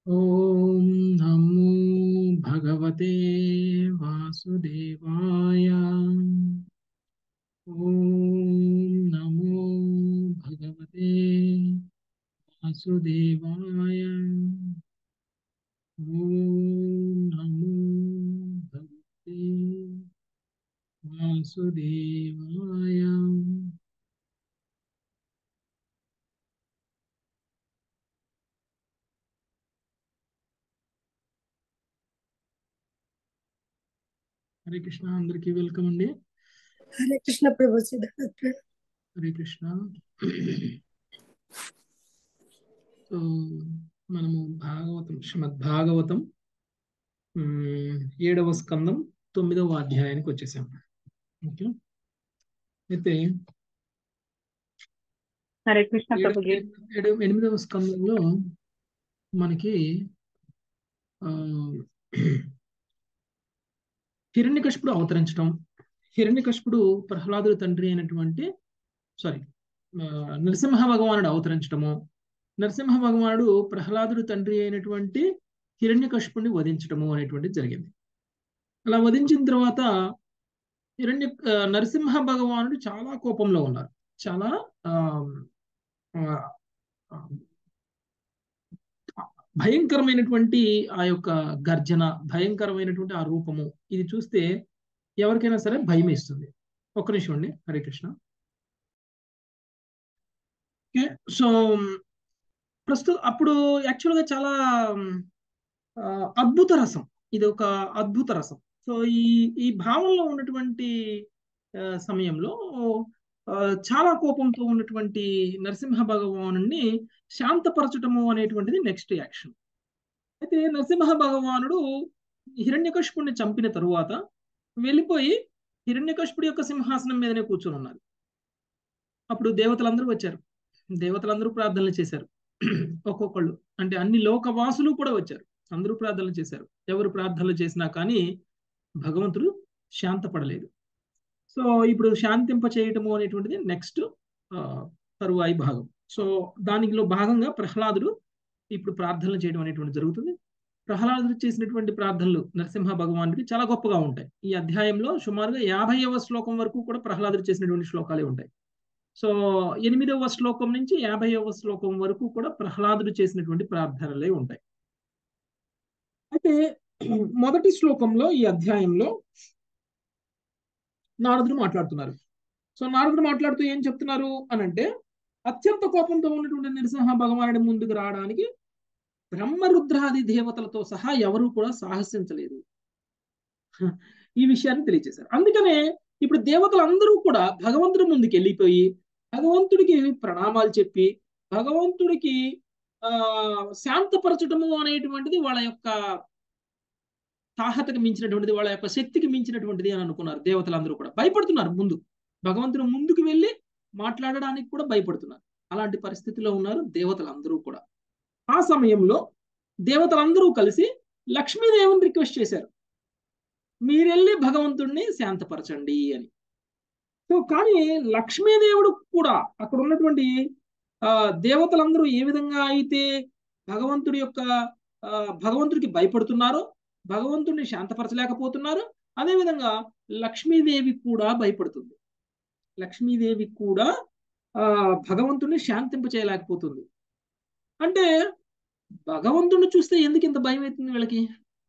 ॐ नमो भगवते वासुदेवाय ॐ नमो भगवते वासुदेवाय ॐ नमो भगवते वासुदेवाय హరే కృష్ణ అందరికీ వెల్కమ్ అండి హరే కృష్ణ ప్రభుజీ ధన్యవాదాలు హరే కృష్ణ సో మనము భాగవతం శ్రీమద్ భాగవతం ఉమ్, ఏడవ స్కందం తొమ్మిదవ అధ్యాయానికి వచ్చేసాం ఓకే అయితే హరే కృష్ణ ఏడు- ప్రభుజీ ఏడు- ఎనిమిదవ స్కందంలో మనకి ఆ హిరణ్యకశిపుడు అవతరించడం హిరణ్యకశిపుడు ప్రహ్లాదుడి తండ్రి అయినటువంటి సారీ నరసింహ భగవానుడు అవతరించడము నరసింహ భగవానుడు ప్రహ్లాదుడి తండ్రి అయినటువంటి హిరణ్యకశిపుడిని వధించడము అనేటువంటిది జరిగింది అలా వధించిన తర్వాత హిరణ్య ఆ, నరసింహ భగవానుడు చాలా కోపంలో ఉన్నారు చాలా ఆ, ఆ, ఆ, భయంకరమైనటువంటి ఆ యొక్క గర్జన భయంకరమైనటువంటి ఆ రూపము ఇది చూస్తే ఎవరికైనా సరే భయం వేస్తుంది ఒక్క నిమిషం అండి హరే కృష్ణ ఓకే సో ప్రస్తుతం అప్పుడు యాక్చువల్గా చాలా ఆ, అద్భుత రసం ఇది ఒక అద్భుత రసం సో ఈ ఈ భావంలో ఉన్నటువంటి ఆ, సమయంలో ఆ, చాలా కోపంతో ఉన్నటువంటి నరసింహ భగవానుని శాంతపరచటము అనేటువంటిది నెక్స్ట్ యాక్షన్ అయితే నరసింహ భగవానుడు హిరణ్యకశిపుడిని చంపిన తరువాత వెళ్ళిపోయి హిరణ్యకశిపుడి యొక్క సింహాసనం మీదనే కూర్చొని ఉన్నారు అప్పుడు దేవతలందరూ వచ్చారు దేవతలందరూ ప్రార్థనలు చేశారు ఒక్కొక్కళ్ళు అంటే అన్ని లోకవాసులు కూడా వచ్చారు అందరూ ప్రార్థనలు చేశారు ఎవరు ప్రార్థనలు చేసినా కానీ భగవంతుడు శాంతపడలేదు సో ఇప్పుడు శాంతింప చేయటము అనేటువంటిది నెక్స్ట్ తరువాయి భాగం సో దానిలో భాగంగా ప్రహ్లాదుడు ఇప్పుడు ప్రార్థనలు చేయడం అనేటువంటి జరుగుతుంది ప్రహ్లాదుడు చేసినటువంటి ప్రార్థనలు నరసింహ భగవానుడికి చాలా గొప్పగా ఉంటాయి ఈ అధ్యాయంలో సుమారుగా యాభైవ శ్లోకం వరకు కూడా ప్రహ్లాదుడు చేసినటువంటి శ్లోకాలే ఉంటాయి సో ఎనిమిదవ శ్లోకం నుంచి యాభైవ శ్లోకం వరకు కూడా ప్రహ్లాదుడు చేసినటువంటి ప్రార్థనలే ఉంటాయి అయితే మొదటి శ్లోకంలో ఈ అధ్యాయంలో నారదుడు మాట్లాడుతున్నారు సో నారదుడు మాట్లాడుతూ ఏం చెప్తున్నారు అని అంటే అత్యంత కోపంతో ఉన్నటువంటి నరసింహ భగవానుడి ముందుకు రావడానికి బ్రహ్మరుద్రాది దేవతలతో సహా ఎవరూ కూడా సాహసించలేదు ఈ విషయాన్ని తెలియజేశారు అందుకనే ఇప్పుడు దేవతలందరూ కూడా భగవంతుడి ముందుకు వెళ్ళిపోయి భగవంతుడికి ప్రణామాలు చెప్పి భగవంతుడికి ఆ శాంతపరచటము అనేటువంటిది వాళ్ళ యొక్క తాహతకి మించినటువంటిది వాళ్ళ యొక్క శక్తికి మించినటువంటిది అని అనుకున్నారు దేవతలందరూ కూడా భయపడుతున్నారు ముందు భగవంతుడు ముందుకు వెళ్ళి మాట్లాడడానికి కూడా భయపడుతున్నారు అలాంటి పరిస్థితిలో ఉన్నారు దేవతలందరూ కూడా ఆ సమయంలో దేవతలందరూ కలిసి లక్ష్మీదేవిని రిక్వెస్ట్ చేశారు మీరెళ్ళి భగవంతుడిని శాంతపరచండి అని సో కానీ లక్ష్మీదేవుడు కూడా అక్కడ ఉన్నటువంటి ఆ దేవతలందరూ ఏ విధంగా అయితే భగవంతుడి యొక్క ఆ, భగవంతుడికి భయపడుతున్నారో భగవంతుడిని శాంతపరచలేకపోతున్నారు అదేవిధంగా లక్ష్మీదేవి కూడా భయపడుతుంది లక్ష్మీదేవి కూడా ఆ భగవంతుడిని శాంతింప చేయలేకపోతుంది అంటే భగవంతుడిని చూస్తే ఎందుకు ఇంత భయం అవుతుంది వీళ్ళకి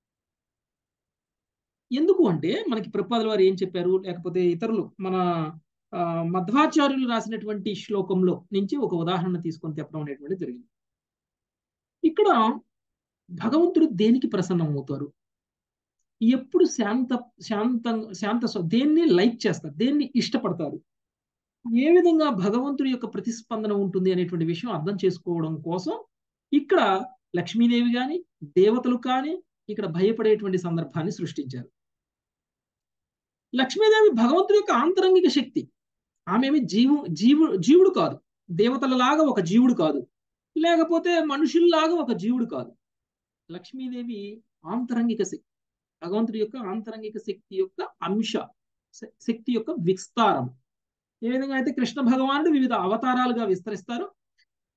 ఎందుకు అంటే మనకి ప్రపాదుల వారు ఏం చెప్పారు లేకపోతే ఇతరులు మన ఆ, మధ్వాచార్యులు రాసినటువంటి శ్లోకంలో నుంచి ఒక ఉదాహరణ తీసుకొని చెప్పడం అనేటువంటి జరిగింది ఇక్కడ భగవంతుడు దేనికి ప్రసన్నం అవుతారు ఎప్పుడు శాంత శాంత శాంత స్వ- దేన్ని లైక్ చేస్తారు దేన్ని ఇష్టపడతారు ఏ విధంగా భగవంతుడి యొక్క ప్రతిస్పందన ఉంటుంది అనేటువంటి విషయం అర్థం చేసుకోవడం కోసం ఇక్కడ లక్ష్మీదేవి కానీ దేవతలు కానీ ఇక్కడ భయపడేటువంటి సందర్భాన్ని సృష్టించారు లక్ష్మీదేవి భగవంతుడి యొక్క ఆంతరంగిక శక్తి ఆమెమి జీవు జీవు జీవుడు కాదు దేవతలలాగా ఒక జీవుడు కాదు లేకపోతే మనుషుల్లాగా ఒక జీవుడు కాదు లక్ష్మీదేవి ఆంతరంగిక శక్తి భగవంతుడి యొక్క ఆంతరంగిక శక్తి యొక్క అంశ శ- శక్తి యొక్క విస్తారం ఏ విధంగా అయితే కృష్ణ భగవానుడు వివిధ అవతారాలుగా విస్తరిస్తారు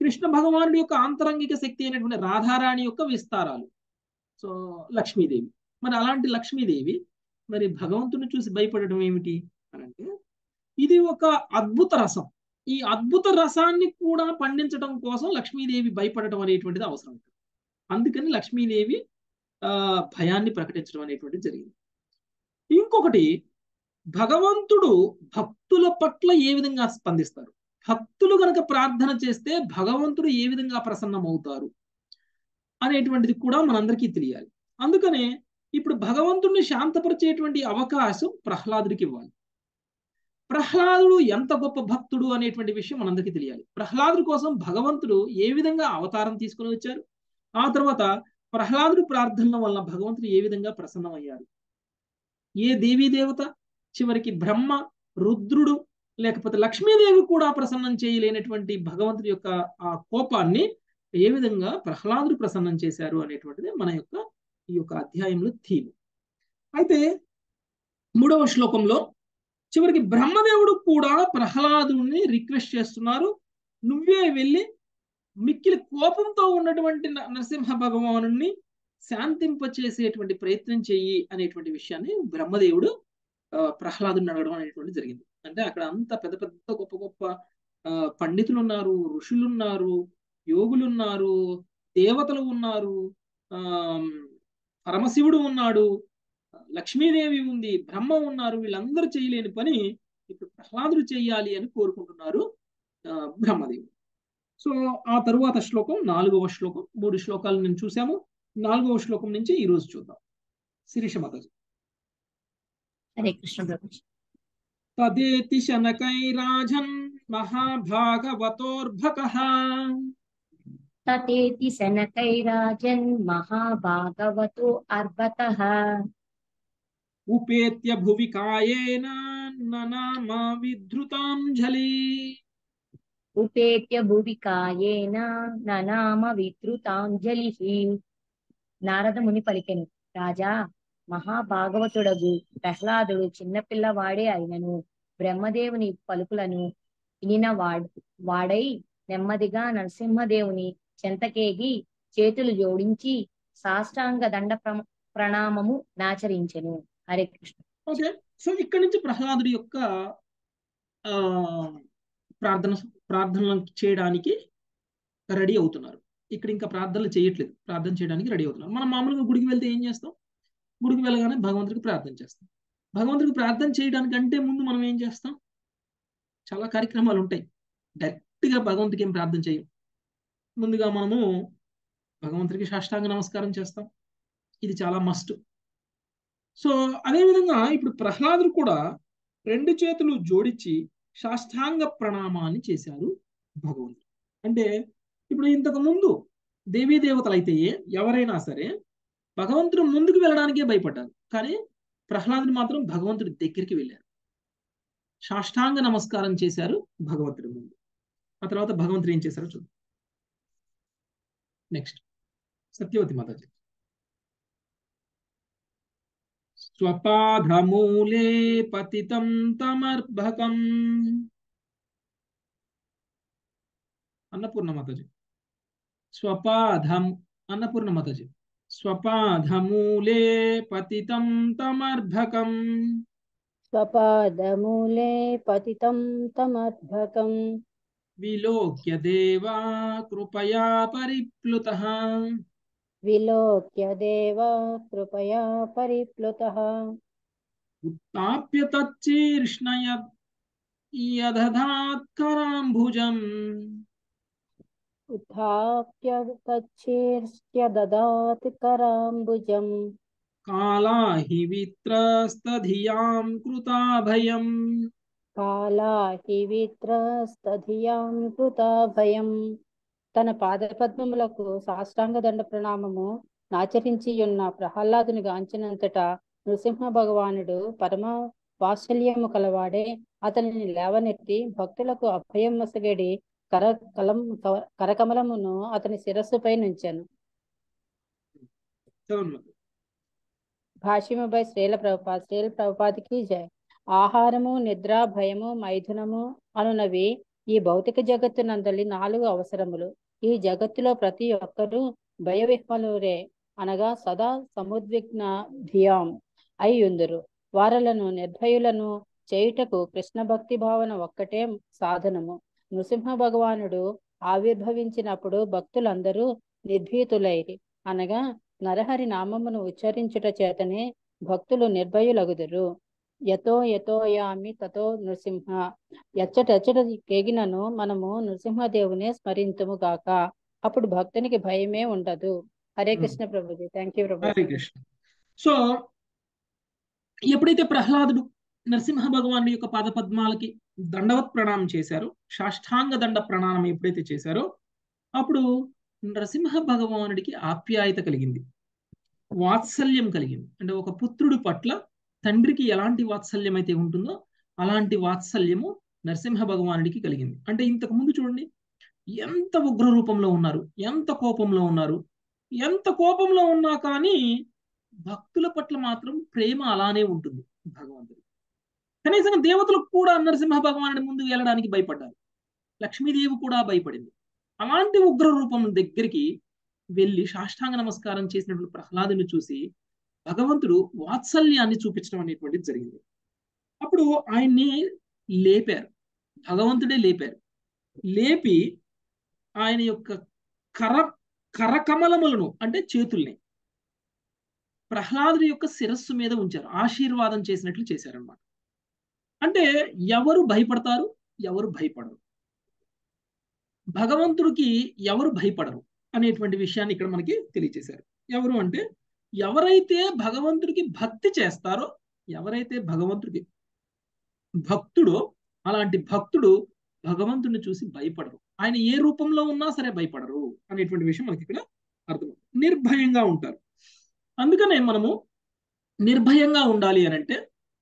కృష్ణ భగవానుడి యొక్క ఆంతరంగిక శక్తి అయినటువంటి రాధారాణి యొక్క విస్తారాలు సో లక్ష్మీదేవి మరి అలాంటి లక్ష్మీదేవి మరి భగవంతుని చూసి భయపడడం ఏమిటి అని అంటే ఇది ఒక అద్భుత రసం ఈ అద్భుత రసాన్ని కూడా పండించడం కోసం లక్ష్మీదేవి భయపడటం అనేటువంటిది అవసరం అందుకని లక్ష్మీదేవి ఆ భయాన్ని ప్రకటించడం అనేటువంటిది జరిగింది ఇంకొకటి భగవంతుడు భక్తుల పట్ల ఏ విధంగా స్పందిస్తారు భక్తులు గనక ప్రార్థన చేస్తే భగవంతుడు ఏ విధంగా ప్రసన్నమవుతారు అనేటువంటిది కూడా మనందరికీ తెలియాలి అందుకనే ఇప్పుడు భగవంతుడిని శాంతపరిచేటువంటి అవకాశం ప్రహ్లాదుడికి ఇవ్వాలి ప్రహ్లాదుడు ఎంత గొప్ప భక్తుడు అనేటువంటి విషయం మనందరికీ తెలియాలి ప్రహ్లాదుడి కోసం భగవంతుడు ఏ విధంగా అవతారం తీసుకుని వచ్చారు ఆ తర్వాత ప్రహ్లాదుడు ప్రార్థనల వల్ల భగవంతుడు ఏ విధంగా ప్రసన్నమయ్యారు ఏ దేవీ దేవత చివరికి బ్రహ్మ రుద్రుడు లేకపోతే లక్ష్మీదేవి కూడా ప్రసన్నం చేయలేనటువంటి భగవంతుడి యొక్క ఆ కోపాన్ని ఏ విధంగా ప్రహ్లాదుడు ప్రసన్నం చేశారు అనేటువంటిది మన యొక్క ఈ యొక్క అధ్యాయంలో థీమ్ అయితే మూడవ శ్లోకంలో చివరికి బ్రహ్మదేవుడు కూడా ప్రహ్లాదుని రిక్వెస్ట్ చేస్తున్నారు నువ్వే వెళ్ళి మిక్కిలి కోపంతో ఉన్నటువంటి నరసింహ భగవాను శాంతింపచేసేటువంటి ప్రయత్నం చెయ్యి అనేటువంటి విషయాన్ని బ్రహ్మదేవుడు ప్రహ్లాదుని అడగడం అనేటువంటి జరిగింది అంటే అక్కడ అంత పెద్ద పెద్ద గొప్ప గొప్ప పండితులు ఉన్నారు ఋషులు ఉన్నారు యోగులు ఉన్నారు దేవతలు ఉన్నారు ఆ పరమశివుడు ఉన్నాడు లక్ష్మీదేవి ఉంది బ్రహ్మ ఉన్నారు వీళ్ళందరూ చేయలేని పని ఇప్పుడు ప్రహ్లాదుడు చేయాలి అని కోరుకుంటున్నారు బ్రహ్మదేవుడు సో ఆ తరువాత శ్లోకం నాలుగవ శ్లోకం మూడు శ్లోకాలు నేను చూసాము నాలుగవ శ్లోకం నుంచి ఈ రోజు చూద్దాం శిరీష మాతాజీ హరే కృష్ణ ప్రభు తదేతి శనకైరాజన్ మహాభాగవతోర్భక తతేతి శనకైరాజన్ మహాభాగవతో అర్భత ఉపేత్య భువి కాయేన ననామ విధృతాంజలి ఉపేత్య భువి కాయేన ననామ విధృతాంజలి నారద ముని పలికెను రాజా మహాభాగవతుడగు ప్రహ్లాదుడు చిన్నపిల్లవాడే అయినను బ్రహ్మదేవుని పలుకులను వినిన వాడ్ వాడై నెమ్మదిగా నరసింహదేవుని చెంతకేగి చేతులు జోడించి సాష్టాంగ దండ ప్రణామము నాచరించెను హరే కృష్ణ ఓకే సో ఇక్కడ నుంచి ప్రహ్లాదుడి యొక్క ఆ ప్రార్థన ప్రార్థనలు చేయడానికి రెడీ అవుతున్నారు ఇక్కడ ఇంకా ప్రార్థనలు చేయట్లేదు ప్రార్థన చేయడానికి రెడీ అవుతున్నారు మనం మామూలుగా గుడికి వెళ్తే ఏం చేస్తాం గుడికి వెళ్ళగానే భగవంతుడికి ప్రార్థన చేస్తాం భగవంతుడికి ప్రార్థన చేయడానికంటే ముందు మనం ఏం చేస్తాం చాలా కార్యక్రమాలు ఉంటాయి డైరెక్ట్గా భగవంతుడికి ఏం ప్రార్థన చేయం ముందుగా మనము భగవంతుడికి సాష్టాంగ నమస్కారం చేస్తాం ఇది చాలా మస్ట్ సో అదేవిధంగా ఇప్పుడు ప్రహ్లాదుడు కూడా రెండు చేతులు జోడించి సాష్టాంగ ప్రణామాన్ని చేశారు భగవంతుడు అంటే ఇప్పుడు ఇంతకు ముందు దేవీ దేవతలు అయితే ఎవరైనా సరే భగవంతుడు ముందుకు వెళ్ళడానికే భయపడ్డారు కానీ ప్రహ్లాదుడు మాత్రం భగవంతుడి దగ్గరికి వెళ్ళారు సాష్టాంగ నమస్కారం చేశారు భగవంతుడి ముందు ఆ తర్వాత భగవంతుడు ఏం చేశారో చూద్దాం నెక్స్ట్ సత్యవతి మాతాజీ స్వపాధమూలే పతితం తమర్భకం అన్నపూర్ణ మాతాజీ స్వపాధం అన్నపూర్ణ మాతాజీ స్వపాధమూలే పతితం తమర్భకం స్వపాదమూలే పతితం తమర్భకం విలోక్య దేవా కృపయా పరిప్లుత విలోక్య దేవ కృపయా పరిప్లుతః ఉత్తాప్య తచ్చీర్ష్ణయ యదధాత్కరాంభుజం ఉత్థాప్య తచ్చీర్ష్య దదాతి కరాంబుజం కాళా హి విత్రస్తధియాం కృతాభయం కాలా హి విత్రస్తధియాం కృతాభయం తన పాదపద్మములకు సాష్టాంగ దండ ప్రణామము నాచరించి ఉన్న ప్రహ్లాదుని గాంచినంతటా నృసింహ భగవానుడు పరమ వాత్సల్యము కలవాడే అతనిని లేవనెత్తి భక్తులకు అభయం వసగడి కర కలం కరకమలమును అతని శిరస్సుపై నుంచాను భాష్యముపై శ్రీల ప్రభుపాద్ శ్రీల ప్రభుపాదికి జయ ఆహారము నిద్ర భయము మైథునము అనునవి ఈ భౌతిక జగత్తునందలి నాలుగు అవసరములు ఈ జగత్తులో ప్రతి ఒక్కరూ భయవిహ్వలురే అనగా సదా సముద్విగ్న ధియాం అయ్యుందురు వారలను నిర్భయులను చేయుటకు కృష్ణ భక్తి భావన ఒక్కటే సాధనము నృసింహ భగవానుడు ఆవిర్భవించినప్పుడు భక్తులందరూ నిర్భీతులైరి అనగా నరహరి నామమును ఉచ్చరించుట చేతనే భక్తులు నిర్భయులగుదురు యతో యతో యామి తతో నృసింహ ఎచ్చటెచ్చట కేగినను మనము నృసింహదేవునే స్మరింతుము గాక అప్పుడు భక్తునికి భయమే ఉండదు Hare Krishna Prabhuji thank you Prabhu Hare Krishna so ఎప్పుడైతే ప్రహ్లాదుడు నరసింహ భగవానుడి యొక్క పాదపద్మాలకి దండవత్ ప్రణామం చేశారో సాష్టాంగ దండ ప్రణామం ఎప్పుడైతే చేశారో అప్పుడు నరసింహ భగవానుడికి ఆప్యాయత కలిగింది వాత్సల్యం కలిగింది అంటే ఒక పుత్రుడి పట్ల తండ్రికి ఎలాంటి వాత్సల్యం అయితే ఉంటుందో అలాంటి వాత్సల్యము నరసింహ భగవానుడికి కలిగింది అంటే ఇంతకు ముందు చూడండి ఎంత ఉగ్ర రూపంలో ఉన్నారు ఎంత కోపంలో ఉన్నారు ఎంత కోపంలో ఉన్నా కానీ భక్తుల పట్ల మాత్రం ప్రేమ అలానే ఉంటుంది భగవంతుడు కనీసం దేవతలకు కూడా నరసింహ భగవానుడి ముందు వెళ్ళడానికి భయపడ్డారు లక్ష్మీదేవి కూడా భయపడింది అలాంటి ఉగ్ర రూపం దగ్గరికి వెళ్ళి సాష్టాంగ నమస్కారం చేసినటువంటి ప్రహ్లాదుని చూసి భగవంతుడు వాత్సల్యాన్ని చూపించడం అనేటువంటిది జరిగింది అప్పుడు ఆయన్ని లేపారు భగవంతుడే లేపారు లేపి ఆయన యొక్క కర కరకమలములను అంటే చేతుల్ని ప్రహ్లాదుడి యొక్క శిరస్సు మీద ఉంచారు ఆశీర్వాదం చేసినట్లు చేశారనమాట అంటే ఎవరు భయపడతారు ఎవరు భయపడరు భగవంతుడికి ఎవరు భయపడరు అనేటువంటి విషయాన్ని ఇక్కడ మనకి తెలియజేశారు ఎవరు అంటే ఎవరైతే భగవంతుడికి భక్తి చేస్తారో ఎవరైతే భగవంతుడికి భక్తుడో అలాంటి భక్తుడు భగవంతుడిని చూసి భయపడరు ఆయన ఏ రూపంలో ఉన్నా సరే భయపడరు అనేటువంటి విషయం మనకి ఇక్కడ అర్థం నిర్భయంగా ఉంటారు అందుకనే మనము నిర్భయంగా ఉండాలి అని అంటే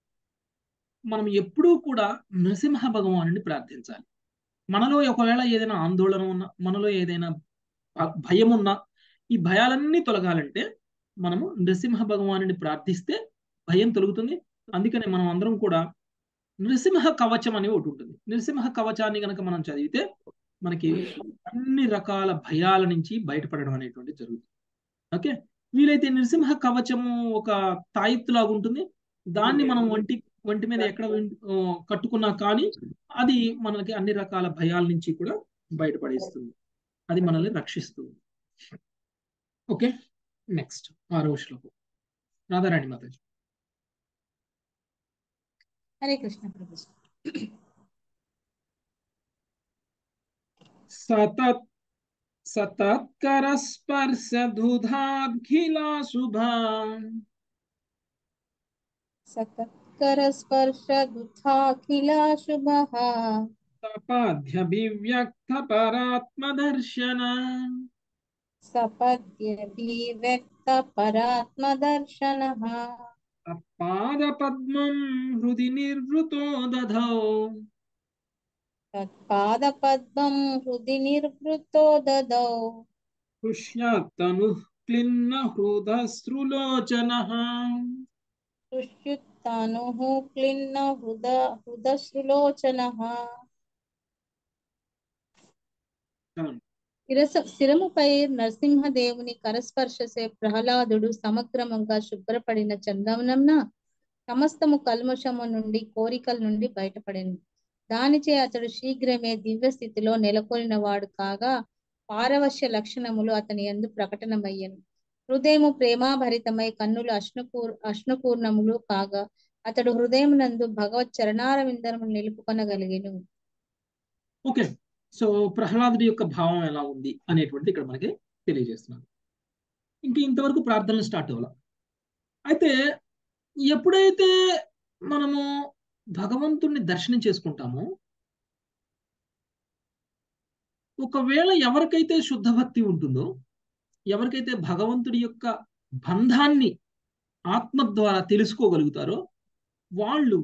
మనం ఎప్పుడూ కూడా నరసింహ భగవానుని ప్రార్థించాలి మనలో ఒకవేళ ఏదైనా ఆందోళన ఉన్నా మనలో ఏదైనా భయం ఉన్నా ఈ భయాలన్నీ తొలగాలంటే మనము నరసింహ భగవానుని ప్రార్థిస్తే భయం తొలుగుతుంది అందుకనే మనం అందరం కూడా నరసింహ కవచం అని ఒకటి ఉంటుంది నరసింహ కవచాన్ని కనుక మనం చదివితే మనకి అన్ని రకాల భయాల నుంచి బయటపడడం అనేటువంటి జరుగుతుంది ఓకే వీలైతే నరసింహ కవచము ఒక తాయిత్తులాగా ఉంటుంది దాన్ని మనం ఒంటి ఒంటి మీద ఎక్కడ కట్టుకున్నా కానీ అది మనకి అన్ని రకాల భయాల నుంచి కూడా బయటపడేస్తుంది అది మనల్ని రక్షిస్తుంది ఓకే నెక్స్ట్ ఆరో శ్లోకం రాధారాణి మాతాజీ హరే కృష్ణ ప్రభు సతత్ సతత్కర స్పర్శ దుధాఖిలా శుభా సతత్కర స్పర్శ దుఃఖాఖిల శుభ సపాధ్యభివ్యక్త పరాత్మదర్శన సపద్యభివ్యక్త పరాత్మదర్శన పాదపద్మం హృది నిర్వృతో దధౌ తత్పాదపద్మం హృది నిర్వృతో దదౌ పుష్యాత్తను క్లిన్న హృదశ్రులోచన సుష్యుత్తానుః క్లిన్న హృద హృదశ్రులోచనః శిరస శిరముపై నరసింహదేవుని కరస్పర్శసే ప్రహ్లాదుడు సమగ్రముగా శుభ్రపడిన చందనంన సమస్తము కల్మషము నుండి కోరికల నుండి బయటపడింది దానిచే అతడు శీఘ్రమే దివ్య స్థితిలో నెలకొనిన వాడు కాగా పారవశ్య లక్షణములు అతని ఎందు ప్రకటనమయ్యను హృదయము ప్రేమాభరితమై కన్నులు అశ్నుకూర్ అశ్నుపూర్ణములు కాగా అతడు హృదయమునందు భగవత్ చరణారవిందరము నిలుపుకొనగలిగిను ఓకే సో ప్రహ్లాదుడి యొక్క భావం ఎలా ఉంది అనేటువంటి ఇక్కడ మనకి తెలియజేస్తున్నాను ఇంక ఇంతవరకు ప్రార్థనలు స్టార్ట్ అవ్వాల అయితే ఎప్పుడైతే మనము భగవంతుణ్ణి దర్శనం చేసుకుంటామో ఒకవేళ ఎవరికైతే శుద్ధ భక్తి ఉంటుందో ఎవరికైతే భగవంతుడి యొక్క బంధాన్ని ఆత్మ ద్వారా తెలుసుకోగలుగుతారో వాళ్ళు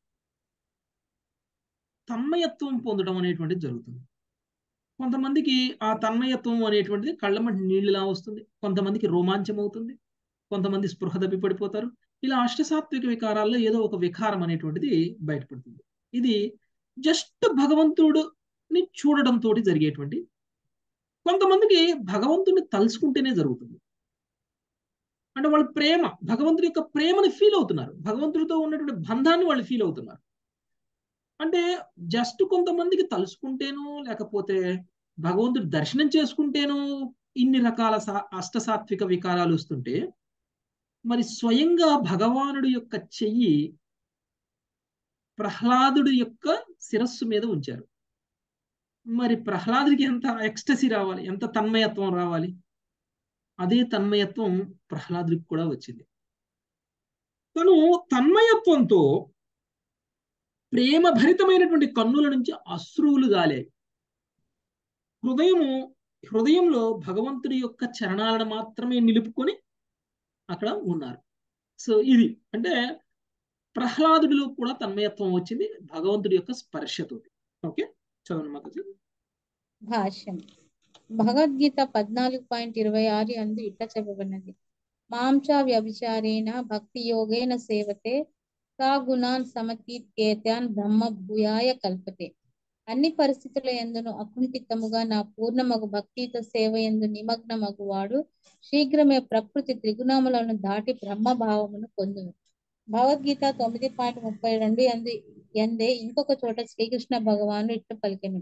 తన్మయత్వం పొందడం అనేటువంటిది జరుగుతుంది కొంతమందికి ఆ తన్మయత్వం అనేటువంటిది కళ్ళమంటి నీళ్ళలా వస్తుంది కొంతమందికి రోమాంచం అవుతుంది కొంతమంది స్పృహ తప్పి పడిపోతారు ఇలా అష్టసాత్విక వికారాల్లో ఏదో ఒక వికారం అనేటువంటిది బయటపడుతుంది ఇది జస్ట్ భగవంతుడు ని చూడడంతో జరిగేటువంటి కొంతమందికి భగవంతుని తలుచుకుంటేనే జరుగుతుంది అంటే వాళ్ళ ప్రేమ భగవంతుడి యొక్క ప్రేమని ఫీల్ అవుతున్నారు భగవంతుడితో ఉన్నటువంటి బంధాన్ని వాళ్ళు ఫీల్ అవుతున్నారు అంటే జస్ట్ కొంతమందికి తలుచుకుంటేనో లేకపోతే భగవంతుడి దర్శనం చేసుకుంటేనో ఇన్ని రకాల సా అష్టసాత్విక వికారాలు వస్తుంటే మరి స్వయంగా భగవానుడి యొక్క చెయ్యి ప్రహ్లాదుడి యొక్క శిరస్సు మీద ఉంచారు మరి ప్రహ్లాదుడికి ఎంత ఎక్స్టసీ రావాలి ఎంత తన్మయత్వం రావాలి అదే తన్మయత్వం ప్రహ్లాదుడికి కూడా వచ్చింది తను తన్మయత్వంతో ప్రేమ భరితమైనటువంటి కన్నుల నుంచి అశ్రువులు గాలే హృదయము హృదయంలో భగవంతుడి యొక్క చరణాలను మాత్రమే నిలుపుకొని అక్కడ ఉన్నారు సో ఇది అంటే ప్రహ్లాదుడిలో కూడా తన్మయత్వం వచ్చింది భగవంతుడి యొక్క స్పర్శతో ఓకే చదవండి మాకు భాష్యం భగవద్గీత పద్నాలుగు పాయింట్ ఇరవై ఆరు అందు ఇట్లా చెప్పబడినది మాంచ వ్యభిచారేణ భక్తి యోగేన సేవతే సా గుణాన్ సమతీత్యేతాన్ బ్రహ్మ భూయాయ కల్పతే అన్ని పరిస్థితుల ఎందును అకుంఠితముగా నా పూర్ణమగు భక్తితో సేవ ఎందు నిమగ్నమగు వాడు శీఘ్రమే ప్రకృతి త్రిగుణములను దాటి బ్రహ్మ భావమును పొందును భగవద్గీత తొమ్మిది పాయింట్ ముప్పై రెండు ఎందు ఎందే ఇంకొక చోట శ్రీకృష్ణ భగవాను ఇట్లా పలికెను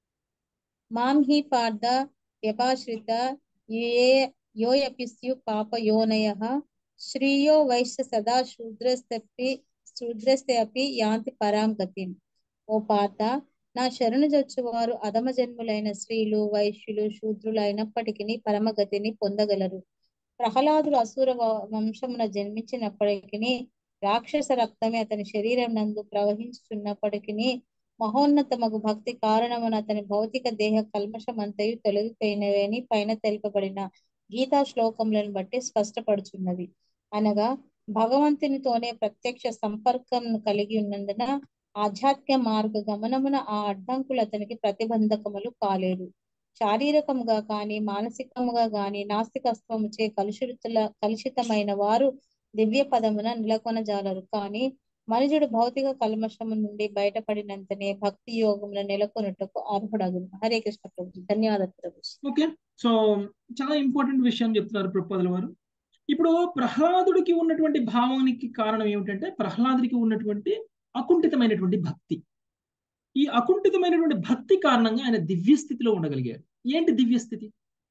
మాం హి పార్థ వ్యపాశ్రిత ఏ యోయపి స్యు పాప యోనయ శ్రీయో వైశ్య సదా శూద్రస్తపి శూద్రస్తే అపి యాంతి పరాం గతిం ఓ పార్థ నా శరణు జొచ్చువారు అధమ జన్ములైన స్త్రీలు వైశ్యులు శూద్రులు అయినప్పటికీ పరమగతిని పొందగలరు ప్రహ్లాదుడు అసుర వంశమున జన్మించినప్పటికీ రాక్షస రక్తమే అతని శరీరం నందు ప్రవహించుచున్నప్పటికీ మహోన్నతమగు భక్తి కారణమున అతని భౌతిక దేహ కల్మషమంతయు తొలగిపోయినవని పైన తెలుపబడిన గీతా శ్లోకములను బట్టి స్పష్టపడుచున్నది అనగా భగవంతునితోనే ప్రత్యక్ష సంపర్కం కలిగి ఉన్నందున ఆధ్యాత్మిక మార్గ గమనమున ఆ అడ్డంకులు అతనికి ప్రతిబంధకములు కాలేడు శారీరకముగా కానీ మానసికముగా కానీ నాస్తికత్వముచే కలుషితుల కలుషితమైన వారు దివ్య పదమున నెలకొనజాలరు కానీ మనుజుడు భౌతిక కల్మషము నుండి బయటపడినంతనే భక్తి యోగమున నెలకొనుటకు అర్హుడగును హరే కృష్ణ ప్రభు ధన్యవాదాలు ప్రభు ఓకే సో చాలా ఇంపార్టెంట్ విషయం చెప్తున్నారు ప్రపోజల్ వారు ఇప్పుడు ప్రహ్లాదుడికి ఉన్నటువంటి భావానికి కారణం ఏమిటంటే ప్రహ్లాదుడికి ఉన్నటువంటి అకుంఠితమైనటువంటి భక్తి ఈ అకుంఠితమైనటువంటి భక్తి కారణంగా ఆయన దివ్య స్థితిలో ఉండగలిగారు ఏంటి దివ్య స్థితి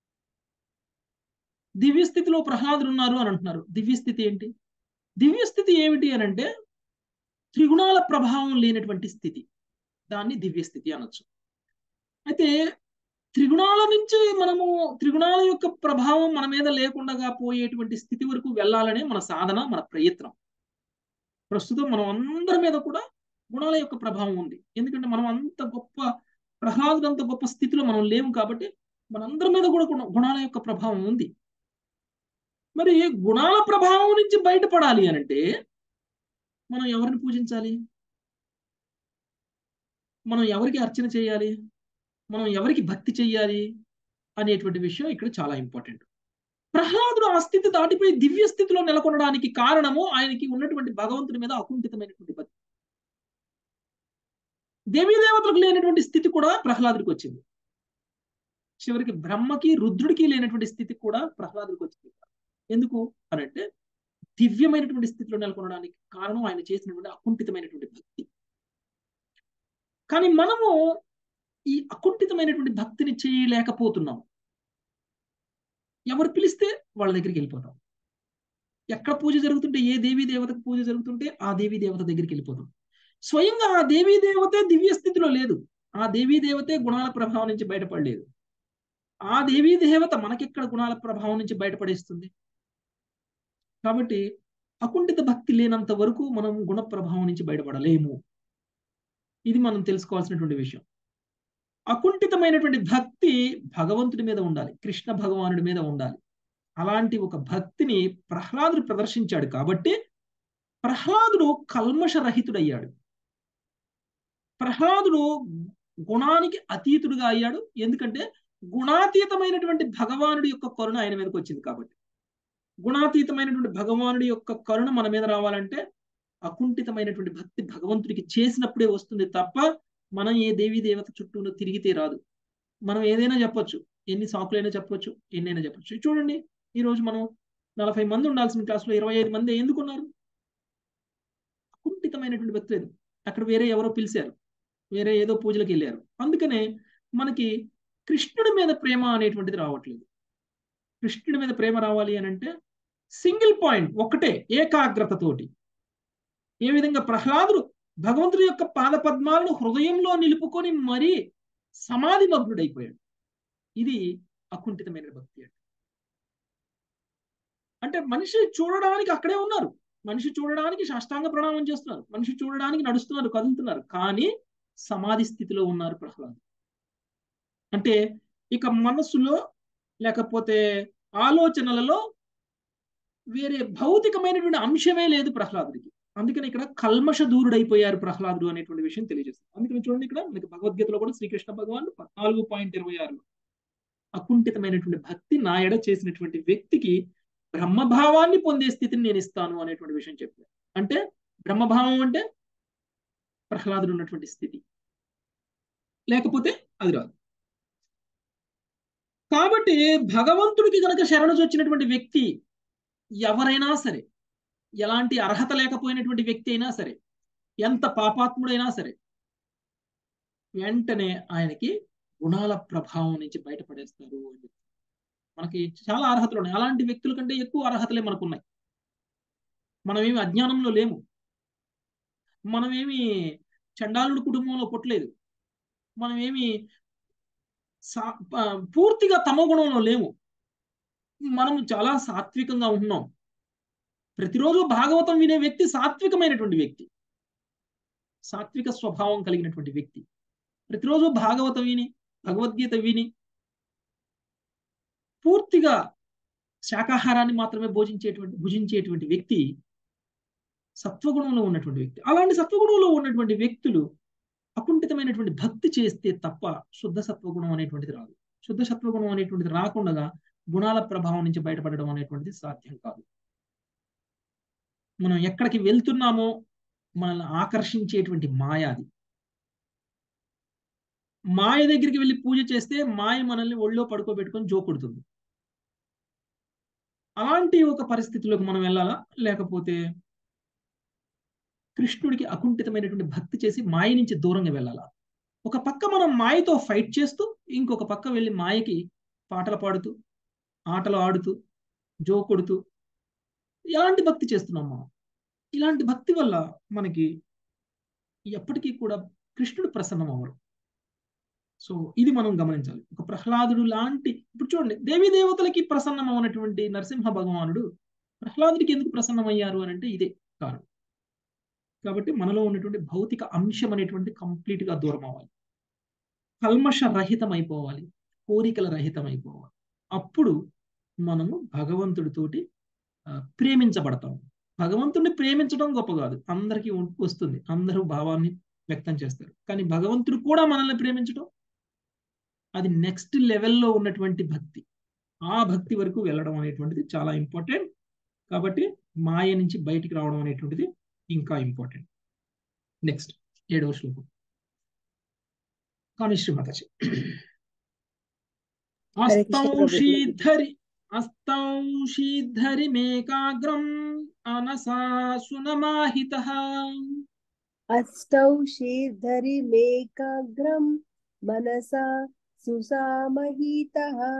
దివ్య స్థితిలో ప్రహ్లాదుడు ఉన్నారు అని అంటున్నారు దివ్య స్థితి ఏంటి దివ్య స్థితి ఏమిటి అని అంటే త్రిగుణాల ప్రభావం లేనటువంటి స్థితి దాన్ని దివ్య స్థితి అనొచ్చు అయితే త్రిగుణాల నుంచి మనము త్రిగుణాల యొక్క ప్రభావం మన మీద లేకుండా పోయేటువంటి స్థితి వరకు వెళ్ళాలనే మన సాధన మన ప్రయత్నం ప్రస్తుతం మనం అందరి మీద కూడా గుణాల యొక్క ప్రభావం ఉంది ఎందుకంటే మనం అంత గొప్ప ప్రహ్లాదుడు అంత గొప్ప స్థితిలో మనం లేము కాబట్టి మనందరి మీద కూడా గుణాల యొక్క ప్రభావం ఉంది మరి గుణాల ప్రభావం నుంచి బయటపడాలి అనంటే మనం ఎవరిని పూజించాలి మనం ఎవరికి అర్చన చేయాలి మనం ఎవరికి భక్తి చెయ్యాలి అనేటువంటి విషయం ఇక్కడ చాలా ఇంపార్టెంట్ ప్రహ్లాదుడు ఆ స్థితి దాటిపోయి దివ్య స్థితిలో నెలకొనడానికి కారణము ఆయనకి ఉన్నటువంటి భగవంతుడి మీద అకుంఠితమైనటువంటి భక్తి దేవీదేవతలకు లేనటువంటి స్థితి కూడా ప్రహ్లాదుడికి వచ్చింది చివరికి బ్రహ్మకి రుద్రుడికి లేనటువంటి స్థితి కూడా ప్రహ్లాదుడికి వచ్చింది ఎందుకు అనంటే దివ్యమైనటువంటి స్థితిలో నెలకొనడానికి కారణం ఆయన చేసినటువంటి అకుంఠితమైనటువంటి భక్తి కానీ మనము ఈ అకుంఠితమైనటువంటి భక్తిని చేయలేకపోతున్నాం ఎవరు పిలిస్తే వాళ్ళ దగ్గరికి వెళ్ళిపోతాం ఎక్కడ పూజ జరుగుతుంటే ఏ దేవీ దేవతకు పూజ జరుగుతుంటే ఆ దేవీ దేవత దగ్గరికి వెళ్ళిపోతాం స్వయంగా ఆ దేవీ దేవతే దివ్య స్థితిలో లేదు ఆ దేవీ దేవతే గుణాల ప్రభావం నుంచి బయటపడలేదు ఆ దేవీ దేవత మనకెక్కడ గుణాల ప్రభావం నుంచి బయటపడేస్తుంది కాబట్టి అకుంఠిత భక్తి లేనంత వరకు మనం గుణ ప్రభావం నుంచి బయటపడలేము ఇది మనం తెలుసుకోవాల్సినటువంటి విషయం అకుంఠితమైనటువంటి భక్తి భగవంతుడి మీద ఉండాలి కృష్ణ భగవానుడి మీద ఉండాలి అలాంటి ఒక భక్తిని ప్రహ్లాదుడు ప్రదర్శించాడు కాబట్టి ప్రహ్లాదుడు కల్మషరహితుడయ్యాడు ప్రహ్లాదుడు గుణానికి అతీతుడుగా అయ్యాడు ఎందుకంటే గుణాతీతమైనటువంటి భగవానుడి యొక్క కరుణ ఆయన మీదకి వచ్చింది కాబట్టి గుణాతీతమైనటువంటి భగవానుడి యొక్క కరుణ మన మీద రావాలంటే అకుంఠితమైనటువంటి భక్తి భగవంతుడికి చేసినప్పుడే వస్తుంది తప్ప మనం ఏ దేవీ దేవత చుట్టూ తిరిగితే రాదు మనం ఏదైనా చెప్పొచ్చు ఎన్ని సాకులైనా చెప్పొచ్చు ఎన్నైనా చెప్పొచ్చు చూడండి ఈ రోజు మనం నలభై మంది ఉండాల్సిన క్లాసులో ఇరవై ఐదు మంది ఎందుకున్నారు కుంఠితమైనటువంటి వ్యక్తి లేదు అక్కడ వేరే ఎవరో పిలిచారు వేరే ఏదో పూజలకు వెళ్ళారు అందుకనే మనకి కృష్ణుడి మీద ప్రేమ అనేటువంటిది రావట్లేదు కృష్ణుడి మీద ప్రేమ రావాలి అని అంటే సింగిల్ పాయింట్ ఒకటే ఏకాగ్రతతోటి ఏ విధంగా ప్రహ్లాదుడు భగవంతుడి యొక్క పాద పద్మాలను హృదయంలో నిలుపుకొని మరీ సమాధి మగ్నుడైపోయాడు ఇది అకుంఠితమైన భక్తి అంటే అంటే మనిషి చూడడానికి అక్కడే ఉన్నారు మనిషి చూడడానికి సాష్టాంగ ప్రణామం చేస్తున్నారు మనిషి చూడడానికి నడుస్తున్నారు కదులుతున్నారు కానీ సమాధి స్థితిలో ఉన్నారు ప్రహ్లాదు అంటే ఇక మనస్సులో లేకపోతే ఆలోచనలలో వేరే భౌతికమైనటువంటి అంశమే లేదు ప్రహ్లాదుడికి అందుకని ఇక్కడ కల్మష దూరుడైపోయారు ప్రహ్లాదుడు అనేటువంటి విషయం తెలియజేస్తుంది అందుకని చూడండి ఇక్కడ మనకి భగవద్గీతలో కూడా శ్రీకృష్ణ భగవాన్ పద్నాలుగు పాయింట్ ఇరవై ఆరులో అకుంఠితమైనటువంటి భక్తి నా ఎడ చేసినటువంటి వ్యక్తికి బ్రహ్మభావాన్ని పొందే స్థితిని నేను ఇస్తాను అనేటువంటి విషయం చెప్పాను అంటే బ్రహ్మభావం అంటే ప్రహ్లాదుడు ఉన్నటువంటి స్థితి లేకపోతే అది రాదు కాబట్టి భగవంతుడికి గనక శరణు వచ్చినటువంటి వ్యక్తి ఎవరైనా సరే ఎలాంటి అర్హత లేకపోయినటువంటి వ్యక్తి అయినా సరే ఎంత పాపాత్ముడైనా సరే వెంటనే ఆయనకి గుణాల ప్రభావం నుంచి బయటపడేస్తారు అని చెప్పి మనకి చాలా అర్హతలు ఉన్నాయి అలాంటి వ్యక్తుల కంటే ఎక్కువ అర్హతలే మనకున్నాయి మనమేమి అజ్ఞానంలో లేము మనమేమి చండాలుడి కుటుంబంలో పుట్టలేదు మనమేమి పూర్తిగా తమ గుణంలో లేము మనం చాలా సాత్వికంగా ఉంటున్నాం ప్రతిరోజు భాగవతం వినే వ్యక్తి సాత్వికమైనటువంటి వ్యక్తి సాత్విక స్వభావం కలిగినటువంటి వ్యక్తి ప్రతిరోజు భాగవతం విని భగవద్గీత విని పూర్తిగా శాకాహారాన్ని మాత్రమే భోజించేటువంటి భుజించేటువంటి వ్యక్తి సత్వగుణంలో ఉన్నటువంటి వ్యక్తి అలాంటి సత్వగుణంలో ఉన్నటువంటి వ్యక్తులు అకుంఠితమైనటువంటి భక్తి చేస్తే తప్ప శుద్ధ సత్వగుణం అనేటువంటిది రాదు శుద్ధ సత్వగుణం అనేటువంటిది రాకుండా గుణాల ప్రభావం నుంచి బయటపడడం అనేటువంటిది సాధ్యం కాదు మనం ఎక్కడికి వెళ్తున్నామో మనల్ని ఆకర్షించేటువంటి మాయ అది మాయ దగ్గరికి వెళ్ళి పూజ చేస్తే మాయ మనల్ని ఒళ్ళో పడుకోబెట్టుకొని జోకొడుతుంది అలాంటి ఒక పరిస్థితిలోకి మనం వెళ్ళాలా లేకపోతే కృష్ణుడికి అకుంఠితమైనటువంటి భక్తి చేసి మాయ నుంచి దూరంగా వెళ్ళాలా ఒక పక్క మనం మాయతో ఫైట్ చేస్తూ ఇంకొక పక్క వెళ్ళి మాయకి పాటలు పాడుతూ ఆటలు ఆడుతూ జో కొడుతూ ఎలాంటి భక్తి చేస్తున్నాం మనం ఇలాంటి భక్తి వల్ల మనకి ఎప్పటికీ కూడా కృష్ణుడు ప్రసన్నం అవ్వరు సో ఇది మనం గమనించాలి ఒక ప్రహ్లాదుడు లాంటి ఇప్పుడు చూడండి దేవీ దేవతలకి ప్రసన్నం అవునటువంటి నరసింహ భగవానుడు ప్రహ్లాదుడికి ఎందుకు ప్రసన్నమయ్యారు అని అంటే ఇదే కారణం కాబట్టి మనలో ఉన్నటువంటి భౌతిక అంశం అనేటువంటి కంప్లీట్ గా దూరం అవ్వాలి కల్మష రహితం అయిపోవాలి కోరికల రహితం అయిపోవాలి అప్పుడు మనము భగవంతుడితోటి ప్రేమించబడతాం భగవంతుడిని ప్రేమించడం గొప్ప కాదు అందరికీ వస్తుంది అందరూ భావాన్ని వ్యక్తం చేస్తారు కానీ భగవంతుడు కూడా మనల్ని ప్రేమించడం అది నెక్స్ట్ లెవెల్లో ఉన్నటువంటి భక్తి ఆ భక్తి వరకు వెళ్ళడం అనేటువంటిది చాలా ఇంపార్టెంట్ కాబట్టి మాయ నుంచి బయటికి రావడం అనేటువంటిది ఇంకా ఇంపార్టెంట్ నెక్స్ట్ ఏడవ శ్లోకం కానిశ్రీ మాతాజీ అస్తౌషీధరి అస్తౌషీధరి మేకాగ్రం అనసా సునమాహిత అష్టౌ శీర్ధరి మేకాగ్రం మనసా సుసామహీత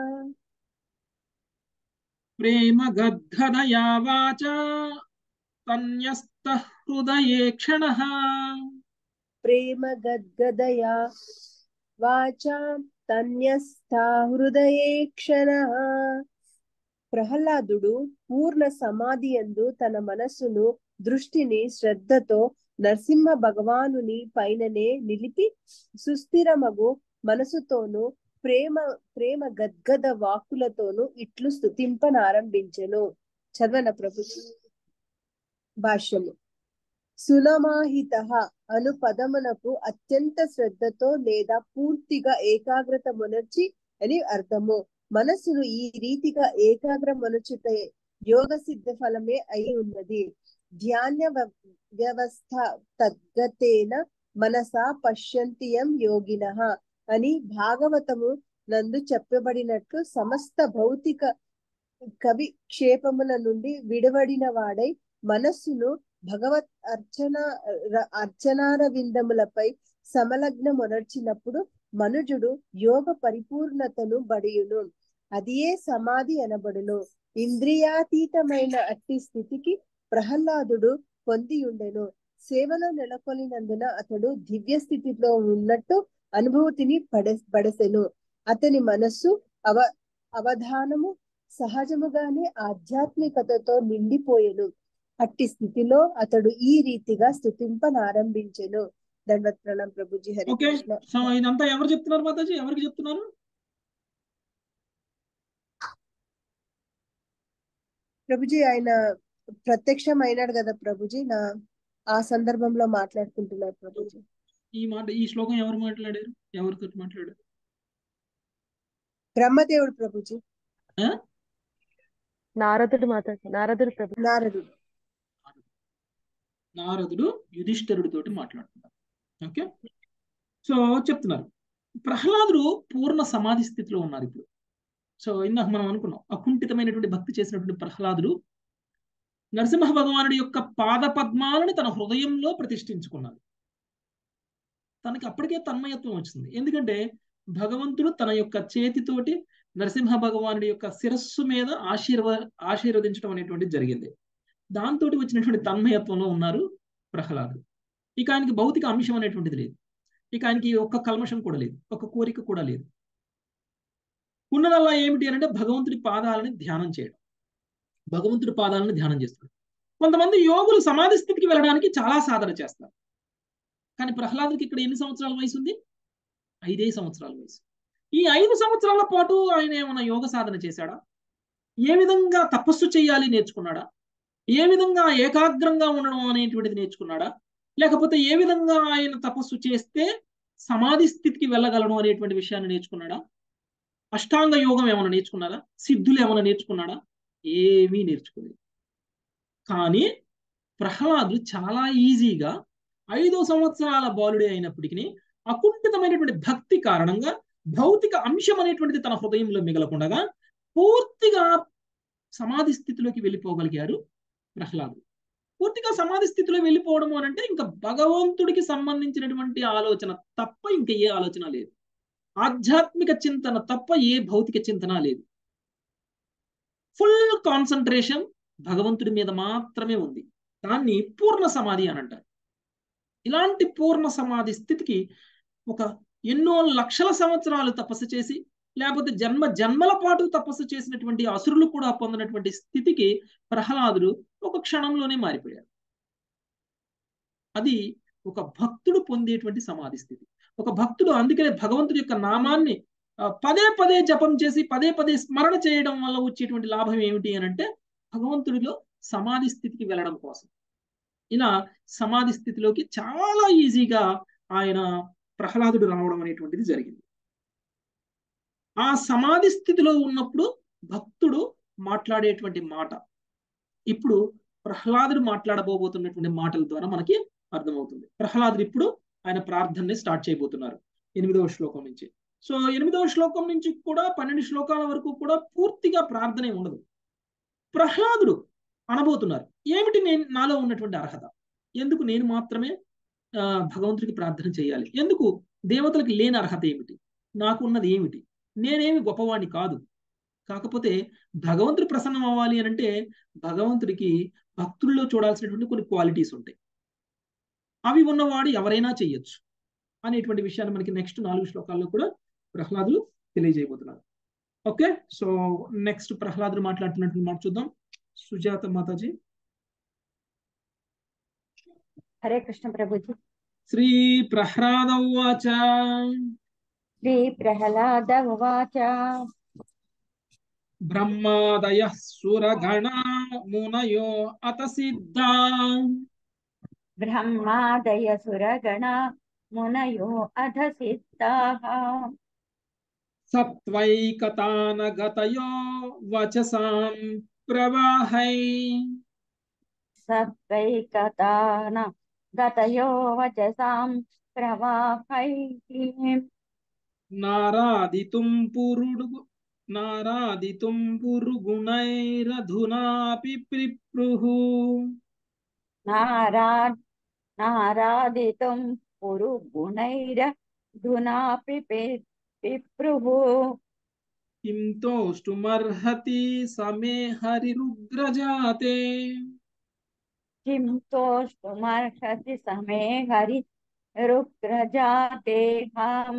ప్రేమ గద్గదయా వాచ తన్యస్త హృదయే క్షణ ప్రేమ గద్గదయా వాచా తన్యస్థా హృదయే క్షణ ప్రహ్లాదుడు పూర్ణ సమాధి యందు తన మనస్సును దృష్టిని శ్రద్ధతో నరసింహ భగవానుని పైననే నిలిపి సుస్థిరమగు మనసుతోను ప్రేమ ప్రేమ గద్గద వాక్కులతోను ఇట్లు స్థుతింపనారంభించెను చదవన ప్రభు భాష్యము సునమాహిత అను పదమునకు అత్యంత శ్రద్ధతో లేదా పూర్తిగా ఏకాగ్రత మొనర్చి అని అర్థము మనస్సును ఈ రీతిగా ఏకాగ్ర మొనచుట యోగ సిద్ధ ఫలమే అయి ఉన్నది ధ్యాన వ్యవస్థ తద్గతేన మనసా పశ్యంతియం యోగినః అని భాగవతము నందు చెప్పబడినట్లు సమస్త భౌతిక కవి క్షేపముల నుండి విడవడిన వాడై మనస్సును భగవత్ అర్చన ర- అర్చనార విందములపై సమలగ్నమునర్చినప్పుడు మనుజుడు యోగ పరిపూర్ణతను బడియును అదియే సమాధి అనబడును ఇంద్రియాతీతమైన అట్టి స్థితికి ప్రహ్లాదుడు పొంది ఉండెను సేవలో నెలకొలినందున అతడు దివ్య స్థితిలో ఉన్నట్టు అనుభూతిని పడే పడసెను అతని మనస్సు అవ అవధానము సహజముగానే ఆధ్యాత్మికతతో నిండిపోయెను అట్టి స్థితిలో అతడు ఈ రీతిగా స్థుతింపనారంభించెను దండవత్ ప్రణాం ప్రభుజీ హరి ఓకే కృష్ణ సో ఇదంతా ఎవరు చెప్తున్నారు మాతాజీ ఎవరికి చెప్తున్నారు ప్రభుజీ ఆయన ప్రత్యక్షం అయినాడు కదా ప్రభుజీ నా ఆ సందర్భంలో మాట్లాడుకుంటున్నారు ప్రభుజీ ఈ మాట ఈ శ్లోకం ఎవరు మాట్లాడారు ఎవరితో మాట్లాడారు బ్రహ్మదేవుడు ప్రభుజీ ఆ? నారదుడు మాత నారదుడు ప్రభు నారదుడు నారదుడు యుధిష్ఠరుడితోటి మాట్లాడుతున్నారు ఓకే సో చెప్తున్నారు ప్రహ్లాదుడు పూర్ణ సమాధి స్థితిలో ఉన్నారు ఇప్పుడు సో ఇందాక మనం అనుకున్నాం అకుంఠితమైనటువంటి భక్తి చేసినటువంటి ప్రహ్లాదుడు నరసింహ భగవానుడి యొక్క పాద పద్మాలను తన హృదయంలో ప్రతిష్ఠించుకున్నాడు తనకి అప్పటికే తన్మయత్వం వచ్చింది ఎందుకంటే భగవంతుడు తన యొక్క చేతితోటి నరసింహ భగవానుడి యొక్క శిరస్సు మీద ఆశీర్వ ఆశీర్వదించడం అనేటువంటిది జరిగింది దాంతో వచ్చినటువంటి తన్మయత్వంలో ఉన్నారు ప్రహ్లాదుడు ఇక ఆయనకి భౌతిక అంశం అనేటువంటిది లేదు ఇక ఆయనకి ఒక్క కల్మషం కూడా లేదు ఒక కోరిక కూడా లేదు ఉన్నదల్లా ఏమిటి అని అంటే భగవంతుడి పాదాలని ధ్యానం చేయడం భగవంతుడి పాదాలను ధ్యానం చేస్తాడు కొంతమంది యోగులు సమాధి స్థితికి వెళ్ళడానికి చాలా సాధన చేస్తారు కానీ ప్రహ్లాదుడికి ఇక్కడ ఎన్ని సంవత్సరాల వయసు ఉంది ఐదే సంవత్సరాల వయసు ఈ ఐదు సంవత్సరాల పాటు ఆయన ఏమైనా యోగ సాధన చేశాడా ఏ విధంగా తపస్సు చేయాలి నేర్చుకున్నాడా ఏ విధంగా ఏకాగ్రంగా ఉండడం అనేటువంటిది నేర్చుకున్నాడా లేకపోతే ఏ విధంగా ఆయన తపస్సు చేస్తే సమాధి స్థితికి వెళ్ళగలడం అనేటువంటి విషయాన్ని నేర్చుకున్నాడా అష్టాంగ యోగం ఏమైనా నేర్చుకున్నాడా సిద్ధులు ఏమైనా నేర్చుకున్నాడా ఏమీ నేర్చుకోలేదు కానీ ప్రహ్లాదుడు చాలా ఈజీగా ఐదో సంవత్సరాల బాలుడే అయినప్పటికీ అకుంఠితమైనటువంటి భక్తి కారణంగా భౌతిక అంశం అనేటువంటిది తన హృదయంలో మిగలకుండగా పూర్తిగా సమాధి స్థితిలోకి వెళ్ళిపోగలిగారు ప్రహ్లాదుడు పూర్తిగా సమాధి స్థితిలో వెళ్ళిపోవడం అని అంటే ఇంకా భగవంతుడికి సంబంధించినటువంటి ఆలోచన తప్ప ఇంకా ఏ ఆలోచన లేదు ఆధ్యాత్మిక చింతన తప్ప ఏ భౌతిక చింతన లేదు ఫుల్ కాన్సన్ట్రేషన్ భగవంతుడి మీద మాత్రమే ఉంది దాన్ని పూర్ణ సమాధి అని అంటారు ఇలాంటి పూర్ణ సమాధి స్థితికి ఒక ఎన్నో లక్షల సంవత్సరాలు తపస్సు చేసి లేకపోతే జన్మ జన్మల పాటు తపస్సు చేసినటువంటి అసురులు కూడా పొందినటువంటి స్థితికి ప్రహ్లాదుడు ఒక క్షణంలోనే మారిపోయాడు అది ఒక భక్తుడు పొందేటువంటి సమాధి స్థితి ఒక భక్తుడు అందుకనే భగవంతుడి యొక్క నామాన్ని ఆ, పదే పదే జపం చేసి పదే పదే స్మరణ చేయడం వల్ల వచ్చేటువంటి లాభం ఏమిటి అని అంటే భగవంతుడిలో సమాధి స్థితికి వెళ్ళడం కోసం ఇలా సమాధి స్థితిలోకి చాలా ఈజీగా ఆయన ప్రహ్లాదుడు రావడం అనేటువంటిది జరిగింది ఆ సమాధి స్థితిలో ఉన్నప్పుడు భక్తుడు మాట్లాడేటువంటి మాట ఇప్పుడు ప్రహ్లాదుడు మాట్లాడబోబోతున్నటువంటి మాటల ద్వారా మనకి అర్థమవుతుంది ప్రహ్లాదుడు ఇప్పుడు ఆయన ప్రార్థనని స్టార్ట్ చేయబోతున్నారు ఎనిమిదవ శ్లోకం నుంచి సో ఎనిమిదవ శ్లోకం నుంచి కూడా పన్నెండు శ్లోకాల వరకు కూడా పూర్తిగా ప్రార్థనే ఉండదు ప్రహ్లాదుడు అనబోతున్నారు ఏమిటి నేను నాలో ఉన్నటువంటి అర్హత ఎందుకు నేను మాత్రమే ఆ, భగవంతుడికి ప్రార్థన చేయాలి ఎందుకు దేవతలకు లేని అర్హత ఏమిటి నాకున్నది ఏమిటి నేనేమి గొప్పవాణ్ణి కాదు కాకపోతే భగవంతుడు ప్రసన్నం అవ్వాలి అని అంటే భగవంతుడికి భక్తుల్లో చూడాల్సినటువంటి కొన్ని క్వాలిటీస్ ఉంటాయి అవి ఉన్నవాడు ఎవరైనా చెయ్యొచ్చు అనేటువంటి విషయాన్ని మనకి నెక్స్ట్ నాలుగు శ్లోకాల్లో కూడా ప్రహ్లాదులు తెలియజేయబోతున్నారు ఓకే సో నెక్స్ట్ ప్రహ్లాదులు మాట్లాడుతున్నటువంటి మాట చూద్దాం సుజాత మాతాజీ హరే కృష్ణ ప్రభుజీ శ్రీ ప్రహ్లాద ఉవాచ శ్రీ ప్రహ్లాద ఉవాచ బ్రహ్మాదయ సురగణ మునయో అత సిద్ధా బ్రహ్మాదయ సురగణ మునయో అధ సిద్ధాః సత్వైకతానగతయో వచసాం ప్రవాహై సత్వైకతాన గతయో వచసాం ప్రవాహైః నారాదితుం పురుడు నారాదితుం పురుగుణైరధునాపి ప్రిప్రుః నారా నారాదితుం పురు గుణైరధునాపి పి- పిప్రుః కిం తోష్టుమర్హతి సమే హరిరుగ్రజాతే కిం తోష్టుమర్హసి సమే హరి రుగ్రజాతేహం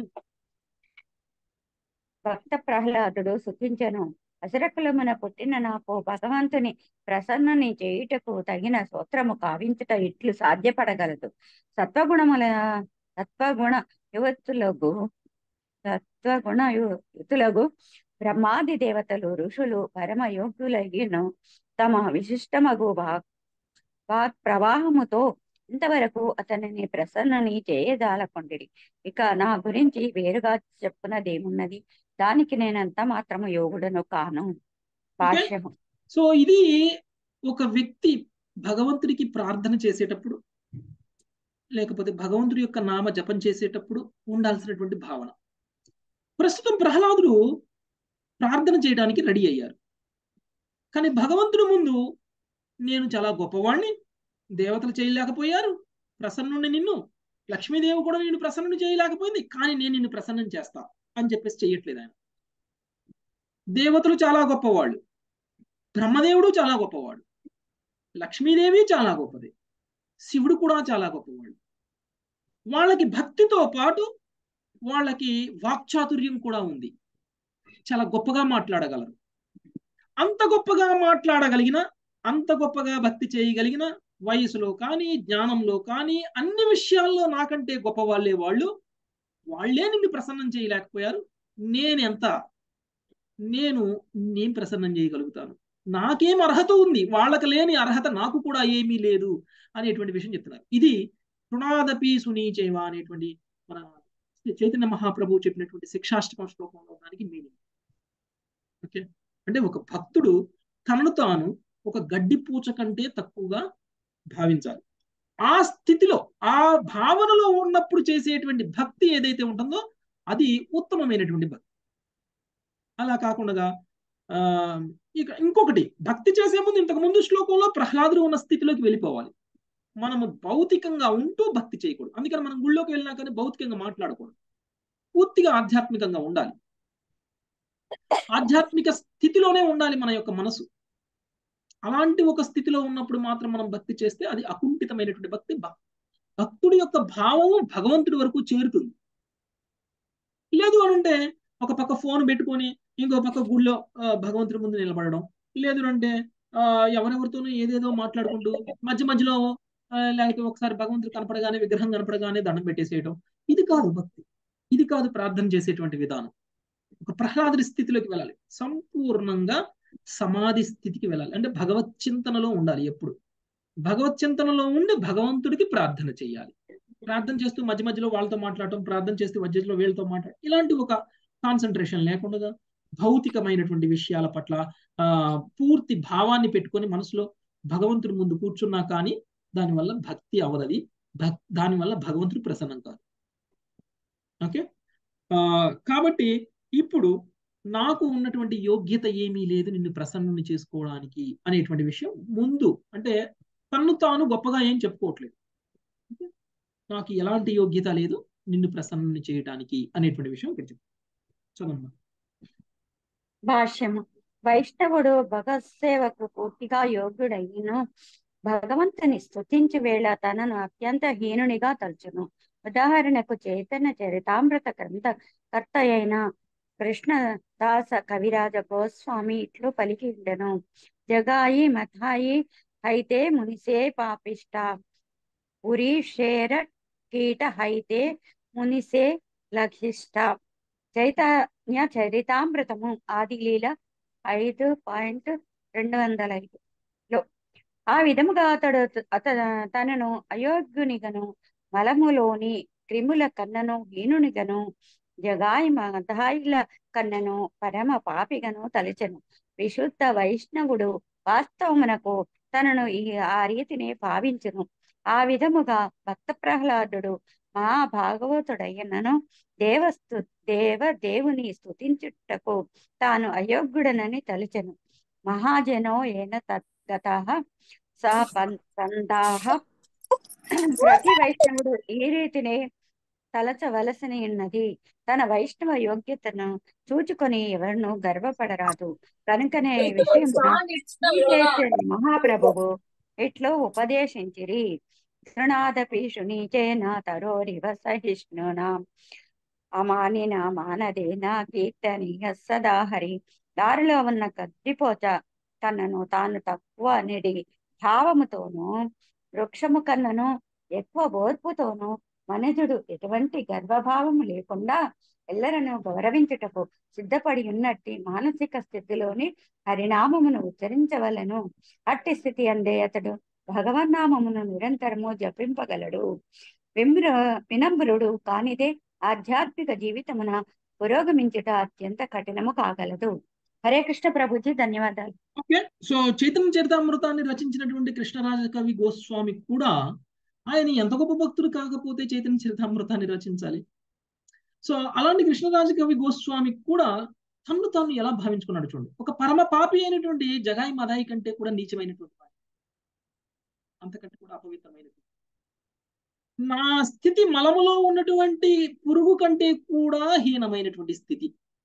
భక్త ప్రహ్లాదుడు సుఖించను అసురకులమున పుట్టిన నాకు భగవంతుని ప్రసన్నని చేయుటకు తగిన సూత్రము కావించుట ఇట్లు సాధ్యపడగలదు సత్వగుణముల సత్వగుణ యువతులకు సత్వగుణ యు- యుతులకు బ్రహ్మాది దేవతలు ఋషులు పరమ యోగ్యులయ్యను తమ విశిష్టమగు భా వాక్ ప్రవాహముతో ఇంతవరకు అతనిని ప్రసన్నని చేయజాలకొండిరి ఇక నా గురించి వేరుగా చెప్పునదేమున్నది దానికి నేనంత మాత్రము యోగుడను కాను భాష్యము సో ఇది ఒక వ్యక్తి భగవంతుడికి ప్రార్థన చేసేటప్పుడు లేకపోతే భగవంతుడి యొక్క నామ జపం చేసేటప్పుడు ఉండాల్సినటువంటి భావన ప్రస్తుతం ప్రహ్లాదుడు ప్రార్థన చేయడానికి రెడీ అయ్యారు కానీ భగవంతుడి ముందు నేను చాలా గొప్పవాణ్ణి దేవతలు చేయలేకపోయారు ప్రసన్నుని నిన్ను లక్ష్మీదేవి కూడా నేను ప్రసన్నుని చేయలేకపోయింది కానీ నేను నిన్ను ప్రసన్నం చేస్తా అని చెప్పేసి చెయ్యట్లేదు ఆయన దేవతలు చాలా గొప్పవాళ్ళు బ్రహ్మదేవుడు చాలా గొప్పవాడు లక్ష్మీదేవి చాలా గొప్పది శివుడు కూడా చాలా గొప్పవాడు వాళ్ళకి భక్తితో పాటు వాళ్ళకి వాక్చాతుర్యం కూడా ఉంది చాలా గొప్పగా మాట్లాడగలరు అంత గొప్పగా మాట్లాడగలిగిన అంత గొప్పగా భక్తి చేయగలిగిన వయసులో కానీ జ్ఞానంలో కానీ అన్ని విషయాల్లో నాకంటే గొప్ప వాళ్ళే వాళ్ళు వాళ్ళే నిన్ను ప్రసన్నం చేయలేకపోయారు నేనెంత నేను నేను ప్రసన్నం చేయగలుగుతాను నాకేం అర్హత ఉంది వాళ్ళకి లేని అర్హత నాకు కూడా ఏమీ లేదు అనేటువంటి విషయం చెప్తున్నారు ఇది తృణాదపి సునీచేవ అనేటువంటి మన చైతన్య మహాప్రభు చెప్పినటువంటి శిక్షాష్టకం శ్లోకంలో దానికి మీనింగ్ ఓకే అంటే ఒక భక్తుడు తనను తాను ఒక గడ్డి పూచ కంటే తక్కువగా భావించాలి ఆ స్థితిలో ఆ భావనలో ఉన్నప్పుడు చేసేటువంటి భక్తి ఏదైతే ఉంటుందో అది ఉత్తమమైనటువంటి భక్తి అలా కాకుండా ఆ ఇక ఇంకొకటి భక్తి చేసే ముందు ఇంతకు ముందు శ్లోకంలో ప్రహ్లాదుడు ఉన్న స్థితిలోకి వెళ్ళిపోవాలి మనము భౌతికంగా ఉంటూ భక్తి చేయకూడదు అందుకని మనం గుళ్ళోకి వెళ్ళినా కానీ భౌతికంగా మాట్లాడకూడదు పూర్తిగా ఆధ్యాత్మికంగా ఉండాలి ఆధ్యాత్మిక స్థితిలోనే ఉండాలి మన యొక్క మనసు అలాంటి ఒక స్థితిలో ఉన్నప్పుడు మాత్రం మనం భక్తి చేస్తే అది అకుంఠితమైనటువంటి భక్తి భక్తుడి యొక్క భావం భగవంతుడి వరకు చేరుతుంది లేదు అని అంటే ఒక పక్క ఫోన్ పెట్టుకొని ఇంకో పక్క గుళ్ళో భగవంతుడి ముందు నిలబడడం లేదు అంటే ఆ ఎవరెవరితోనూ ఏదేదో మాట్లాడుకుంటూ మధ్య మధ్యలో లేకపోతే ఒకసారి భగవంతుడు కనపడగానే విగ్రహం కనపడగానే దండం పెట్టేసేయడం ఇది కాదు భక్తి ఇది కాదు ప్రార్థన చేసేటువంటి విధానం ఒక ప్రహ్లాదుడి స్థితిలోకి వెళ్ళాలి సంపూర్ణంగా సమాధి స్థితికి వెళ్ళాలి అంటే భగవత్ చింతనలో ఉండాలి ఎప్పుడు భగవత్ చింతనలో ఉండి భగవంతుడికి ప్రార్థన చేయాలి ప్రార్థన చేస్తూ మధ్య మధ్యలో వాళ్ళతో మాట్లాడటం ప్రార్థన చేస్తూ మధ్యలో వీళ్ళతో మాట్లాడటం ఇలాంటి ఒక కాన్సన్ట్రేషన్ లేకుండా భౌతికమైనటువంటి విషయాల పట్ల ఆ పూర్తి భావాన్ని పెట్టుకొని మనసులో భగవంతుడి ముందు కూర్చున్నా కానీ దానివల్ల భక్తి అవదది భక్ దానివల్ల భగవంతుడు ప్రసన్నం కాదు ఓకే ఆ కాబట్టి ఇప్పుడు నాకు ఉన్నటువంటి యోగ్యత ఏమీ లేదు నిన్ను ప్రసన్నుని చేసుకోవడానికి అనేటువంటి విషయం ముందు అంటే తన్ను తాను గొప్పగా ఏం చెప్పుకోవట్లేదు నాకు ఎలాంటి యోగ్యత లేదు నిన్ను ప్రసన్నుని చేయడానికి అనేటువంటి విషయం ఇక్కడ చెప్తాను చదవమ్మా భాష్యము వైష్ణవుడు భగవత్ సేవకు పూర్తిగా యోగ్యుడయ్యను భగవంతుని స్తుతించి వేళ తనను అత్యంత హీనునిగా తలుచును ఉదాహరణకు చైతన్య చరితామృత గ్రంథ కర్త అయిన కృష్ణదాస కవిరాజ గోస్వామి ఇట్లు పలికి ఉండెను జగాయి మథాయి అయితే మునిసే పాపిష్ట ఉరి షేర కీట హైతే మునిసే లఘిష్ట చైతన్య చరితామృతము ఆదిలీల ఐదు పాయింట్ రెండు వందల ఐదులో ఆ విధముగా అతడు అత తనను అయోగ్యునిగను మలములోని క్రిముల కన్నను హీనునిగను జగాయి మధాయిల కన్నను పరమ పాపిగను తలచెను విశుద్ధ వైష్ణవుడు వాస్తవమునకు తనను ఈ ఆ రీతిని భావించును ఆ విధముగా భక్త ప్రహ్లాదుడు మా భాగవతుడయ్యనను దేవస్తు దేవ దేవుని స్తుతించుటకు తాను అయోగ్యుడనని తలిచెను మహాజనో ఏన తద్గత స పందాహ ప్రతి వైష్ణవుడు ఈ రీతినే తలచవలసిన ఉన్నది తన వైష్ణవ యోగ్యతను చూచుకొని ఎవరిను గర్వపడరాదు కనుకనే ఈ విషయమున ఈ చైతన్య మహాప్రభువు ఇట్లో ఉపదేశించిరి శృణాదపి శునీచేన తరోరివ సహిష్ణునా అమానిన మానదేన కీర్తనీయ సదా హరి దారిలో ఉన్న కద్దిపోత తనను తాను తక్కువ నిడి భావముతోనూ వృక్షము కన్నను ఎక్కువ ఓర్పుతోనూ మనుజుడు ఎటువంటి గర్వభావము లేకుండా ఎల్లరను గౌరవించుటకు సిద్ధపడి ఉన్నట్టి మానసిక స్థితిలోని హరినామమును ఉచ్చరించవలను అట్టి స్థితి అందే అతడు భగవన్నామమును నిరంతరము జపింపగలడు విమ్ర వినమ్రుడు కానిదే ఆధ్యాత్మిక జీవితమున పురోగమించుట అత్యంత కఠినము కాగలదు హరే కృష్ణ ప్రభుజీ ధన్యవాదాలు ఓకే సో చైతన్య చరితామృతాన్ని రచించినటువంటి కృష్ణరాజ కవి గోస్వామి కూడా ఆయన ఎంత గొప్ప భక్తుడు కాకపోతే చైతన్య చరితామృతాన్ని రచించాలి సో అలాంటి కృష్ణరాజ కవి గోస్వామి కూడా తన్ను తాను ఎలా భావించుకున్నాడు చూడండి ఒక పరమ పాపి అయినటువంటి జగాయి మదాయి కంటే కూడా నీచమైనటువంటి వాడు అంతకంటే కూడా అపవిత్రమైనటువంటి నా స్థితి మలములో ఉన్నటువంటి పురుగు కంటే కూడా హీనమైనటువంటి స్థితి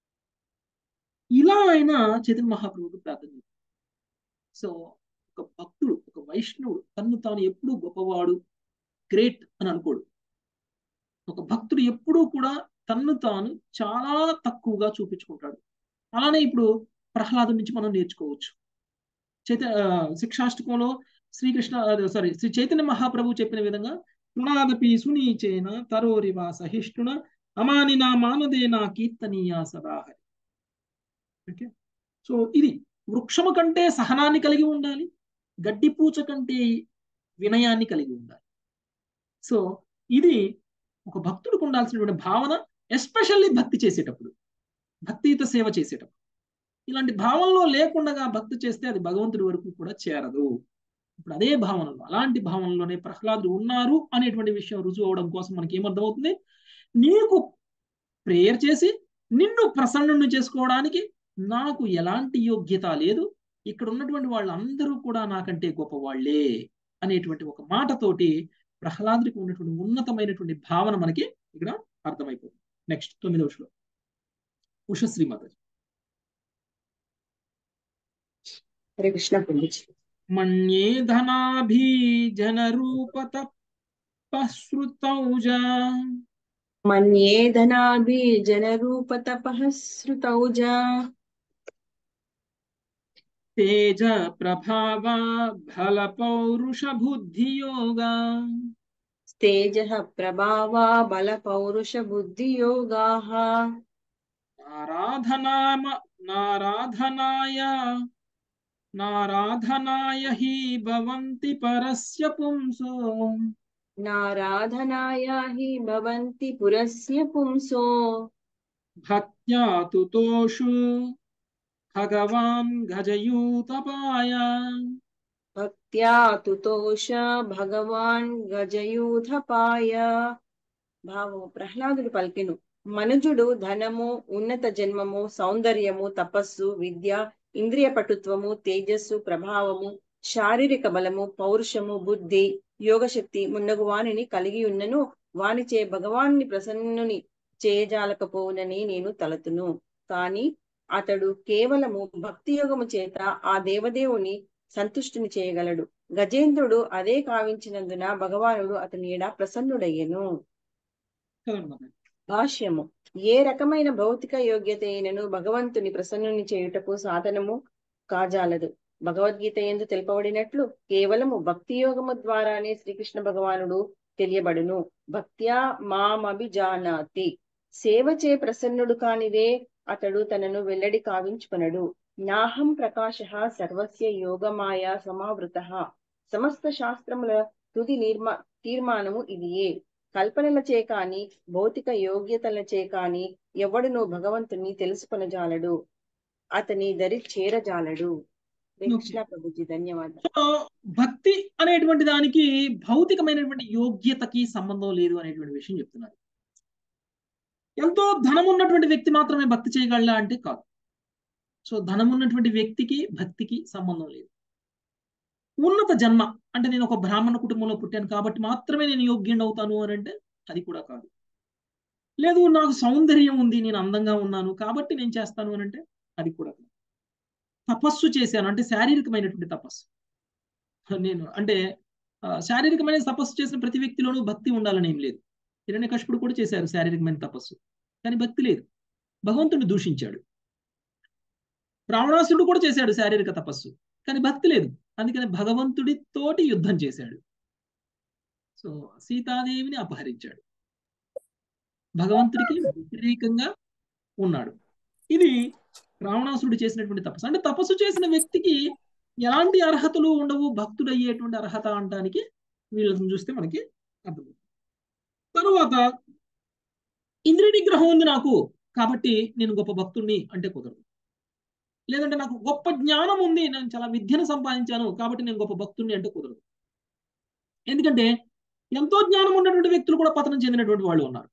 ఇలా ఆయన చైతన్య మహాప్రభుడు ప్రార్థన చేశారు. సో ఒక భక్తుడు ఒక వైష్ణవుడు తన్ను తాను ఎప్పుడూ గొప్పవాడు గ్రేట్ అని అనుకోడు ఒక భక్తుడు ఎప్పుడూ కూడా తన్ను తాను చాలా తక్కువగా చూపించుకుంటాడు అలానే ఇప్పుడు ప్రహ్లాదు నుంచి మనం నేర్చుకోవచ్చు చైత ఆ, శిక్షాష్టకంలో శ్రీకృష్ణ సారీ శ్రీ చైతన్య మహాప్రభు చెప్పిన విధంగా పునాదపి సునీచేన తరోరివా సహిష్ణున అమానినా మానదేనా కీర్తనీయా సదాహరి ఓకే సో ఇది వృక్షము కంటే సహనాన్ని కలిగి ఉండాలి గడ్డి పూచ కంటే వినయాన్ని కలిగి ఉండాలి సో ఇది ఒక భక్తుడికి ఉండాల్సినటువంటి భావన ఎస్పెషల్లీ భక్తి చేసేటప్పుడు భక్తియుత సేవ చేసేటప్పుడు ఇలాంటి భావనలో లేకుండా భక్తి చేస్తే అది భగవంతుడి వరకు కూడా చేరదు ఇప్పుడు అదే భావనలో అలాంటి భావనలోనే ప్రహ్లాదుడు ఉన్నారు అనేటువంటి విషయం రుజువు అవడం కోసం మనకి ఏమర్థమవుతుంది నీకు ప్రేయర్ చేసి నిన్ను ప్రసన్నుని చేసుకోవడానికి నాకు ఎలాంటి యోగ్యత లేదు ఇక్కడ ఉన్నటువంటి వాళ్ళందరూ కూడా నాకంటే గొప్పవాళ్లే అనేటువంటి ఒక మాటతోటి ప్రహ్లాదుడికి ఉన్నటువంటి ఉన్నతమైనటువంటి భావన మనకి ఇక్కడ అర్థమైపోతుంది నెక్స్ట్ తొమ్మిదవ శ్లోకం ఉషశ్రీ మాతాజీ హరే కృష్ణ ప్రభుజీ మన్యే ధనాభిజనరూపతపశ్రుతౌజ మన్యే ధనాభి జనరూపతపః శ్రుతౌజ తేజ ప్రభావ బల పౌరుష బుద్ధియోగా తేజ ప్రభావా బల పౌరుష బుద్ధియోగాః నారాధనామ నారాధనాయ నారాధనాయ హి భవంతి పరస్య పుంసో నారాధనాయ హి భవంతి పురస్య పుంసో భక్త్యా తుతోషు భగవాన్ గజయూతపాయ భక్త్యా తుతోష భగవాన్ గజయూథపాయ భావం ప్రహ్లాదుడు పలికెను మనుజుడు ధనము ఉన్నత జన్మము సౌందర్యము తపస్సు విద్య ఇంద్రియ పటుత్వము తేజస్సు ప్రభావము శారీరక బలము పౌరుషము బుద్ధి యోగశక్తి మున్నగు వానిని కలిగి ఉన్నను వానిచే భగవాన్ని ప్రసన్నుని చేయజాలకపోవునని నేను తలతును కాని అతడు కేవలము భక్తి యోగము చేత ఆ దేవదేవుని సంతుష్టిని చేయగలడు గజేంద్రుడు అదే కావించినందున భగవానుడు అతని ఎడ ప్రసన్నుడయ్యెను చదవండి మాతాజీ. భాష్యము ఏ రకమైన భౌతిక యోగ్యత అయినను భగవంతుని ప్రసన్నుని చేయుటకు సాధనము కాజాలదు భగవద్గీత ఎందు తెలుపబడినట్లు కేవలము భక్తి యోగము ద్వారానే శ్రీకృష్ణ భగవానుడు తెలియబడును భక్త్యా మామభిజానాతి సేవచే ప్రసన్నుడు కానిదే అతడు తనను వెల్లడి కావించుకొనడు నాహం ప్రకాశ సర్వస్య యోగమాయ సమావృత సమస్త శాస్త్రముల తుది నిర్మా తీర్మానము ఇదియే కల్పనలచే కాని భౌతిక యోగ్యతలచే కాని ఎవడును భగవంతుని తెలుసుకొనజాలడు అతని దరి చేరజాలడు హరే కృష్ణ ప్రభుజీ ధన్యవాదాలు సో భక్తి అనేటువంటి దానికి భౌతికమైనటువంటి యోగ్యతకి సంబంధం లేదు అనేటువంటి విషయం చెప్తున్నారు ఎంతో ధనం ఉన్నటువంటి వ్యక్తి మాత్రమే భక్తి చేయగలడా అంటే కాదు సో ధనం ఉన్నటువంటి వ్యక్తికి భక్తికి సంబంధం లేదు ఉన్నత జన్మ అంటే నేను ఒక బ్రాహ్మణ కుటుంబంలో పుట్టాను కాబట్టి మాత్రమే నేను యోగ్యుడు అవుతాను అని అంటే అది కూడా కాదు లేదు నాకు సౌందర్యం ఉంది నేను అందంగా ఉన్నాను కాబట్టి నేను చేస్తాను అని అంటే అది కూడా కాదు తపస్సు చేశాను అంటే శారీరకమైనటువంటి తపస్సు నేను అంటే ఆ, శారీరకమైన తపస్సు చేసిన ప్రతి వ్యక్తిలోనూ భక్తి ఉండాలని ఏం లేదు హిరణ్య కష్పుడు కూడా చేశారు శారీరకమైన తపస్సు కానీ భక్తి లేదు భగవంతుడిని దూషించాడు రావణాసుడు కూడా చేశాడు శారీరక తపస్సు కానీ భక్తి లేదు అందుకని భగవంతుడితోటి యుద్ధం చేశాడు సో సీతాదేవిని అపహరించాడు భగవంతుడికి వ్యతిరేకంగా ఉన్నాడు ఇది రావణాసురుడు చేసినటువంటి తపస్సు అంటే తపస్సు చేసిన వ్యక్తికి ఎలాంటి అర్హతలు ఉండవు భక్తుడు అయ్యేటువంటి అర్హత అనడానికి వీళ్ళని చూస్తే మనకి అర్థమవుతుంది తరువాత ఇంద్రియ నిగ్రహం ఉంది నాకు కాబట్టి నేను గొప్ప భక్తుడిని అంటే కుదరదు లేదంటే నాకు గొప్ప జ్ఞానం ఉంది నేను చాలా విద్యను సంపాదించాను కాబట్టి నేను గొప్ప భక్తుడిని అంటే కుదరదు ఎందుకంటే ఎంతో జ్ఞానం ఉన్నటువంటి వ్యక్తులు కూడా పతనం చెందినటువంటి వాళ్ళు ఉన్నారు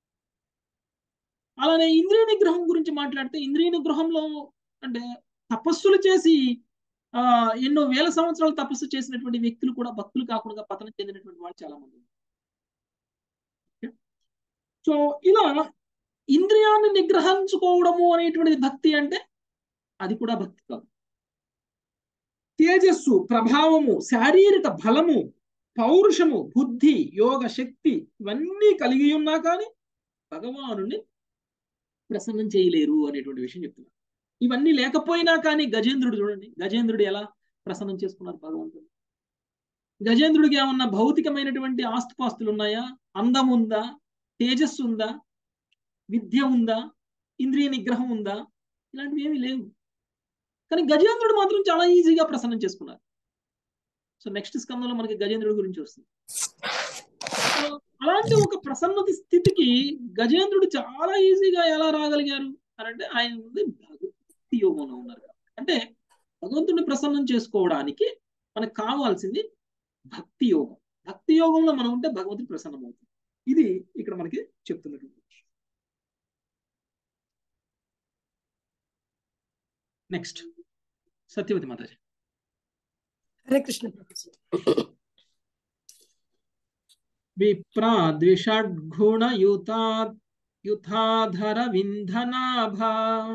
అలానే ఇంద్రియ నిగ్రహం గురించి మాట్లాడితే ఇంద్రియ నిగ్రహంలో అంటే తపస్సులు చేసి ఆ ఎన్నో వేల సంవత్సరాలు తపస్సు చేసినటువంటి వ్యక్తులు కూడా భక్తులు కాకుండా పతనం చెందినటువంటి వాళ్ళు చాలా మంది ఉన్నారు. ఓకే? సో ఇలా ఇంద్రియాన్ని నిగ్రహించుకోవడము అనేటువంటిది భక్తి అంటే అది కూడా భక్తి కాదు తేజస్సు ప్రభావము శారీరక బలము పౌరుషము బుద్ధి యోగ శక్తి ఇవన్నీ కలిగి ఉన్నా కానీ భగవానుని ప్రసన్నం చేయలేరు అనేటువంటి విషయం చెప్తున్నారు ఇవన్నీ లేకపోయినా కానీ గజేంద్రుడు చూడండి గజేంద్రుడు ఎలా ప్రసన్నం చేసుకున్నారు భగవంతుడు గజేంద్రుడికి ఏమన్నా భౌతికమైనటువంటి ఆస్తుపాస్తులు ఉన్నాయా అందం ఉందా తేజస్సు ఉందా విద్య ఉందా ఇంద్రియ నిగ్రహం ఉందా ఇలాంటివి ఏమీ లేవు కానీ గజేంద్రుడు మాత్రం చాలా ఈజీగా ప్రసన్నం చేసుకున్నారు సో నెక్స్ట్ స్కందంలో మనకి గజేంద్రుడి గురించి వస్తుంది సో అలాంటి ఒక ప్రసన్నత స్థితికి గజేంద్రుడు చాలా ఈజీగా ఎలా రాగలిగారు అని అంటే ఆయన ఉంది భక్తి యోగంలో ఉన్నారు కాబట్టి. అంటే భగవంతుడిని ప్రసన్నం చేసుకోవడానికి మనకు కావాల్సింది భక్తి యోగం భక్తి యోగంలో మనం ఉంటే భగవంతుడు ప్రసన్నం అవుతుంది ఇది ఇక్కడ మనకి చెప్తున్నటువంటి విషయం. నెక్స్ట్ సత్యవతి మాతాజీ హరే కృష్ణ ప్రభుజీ విప్రా ద్విషడ్గుణయుతా యుథాధర వింధనాభా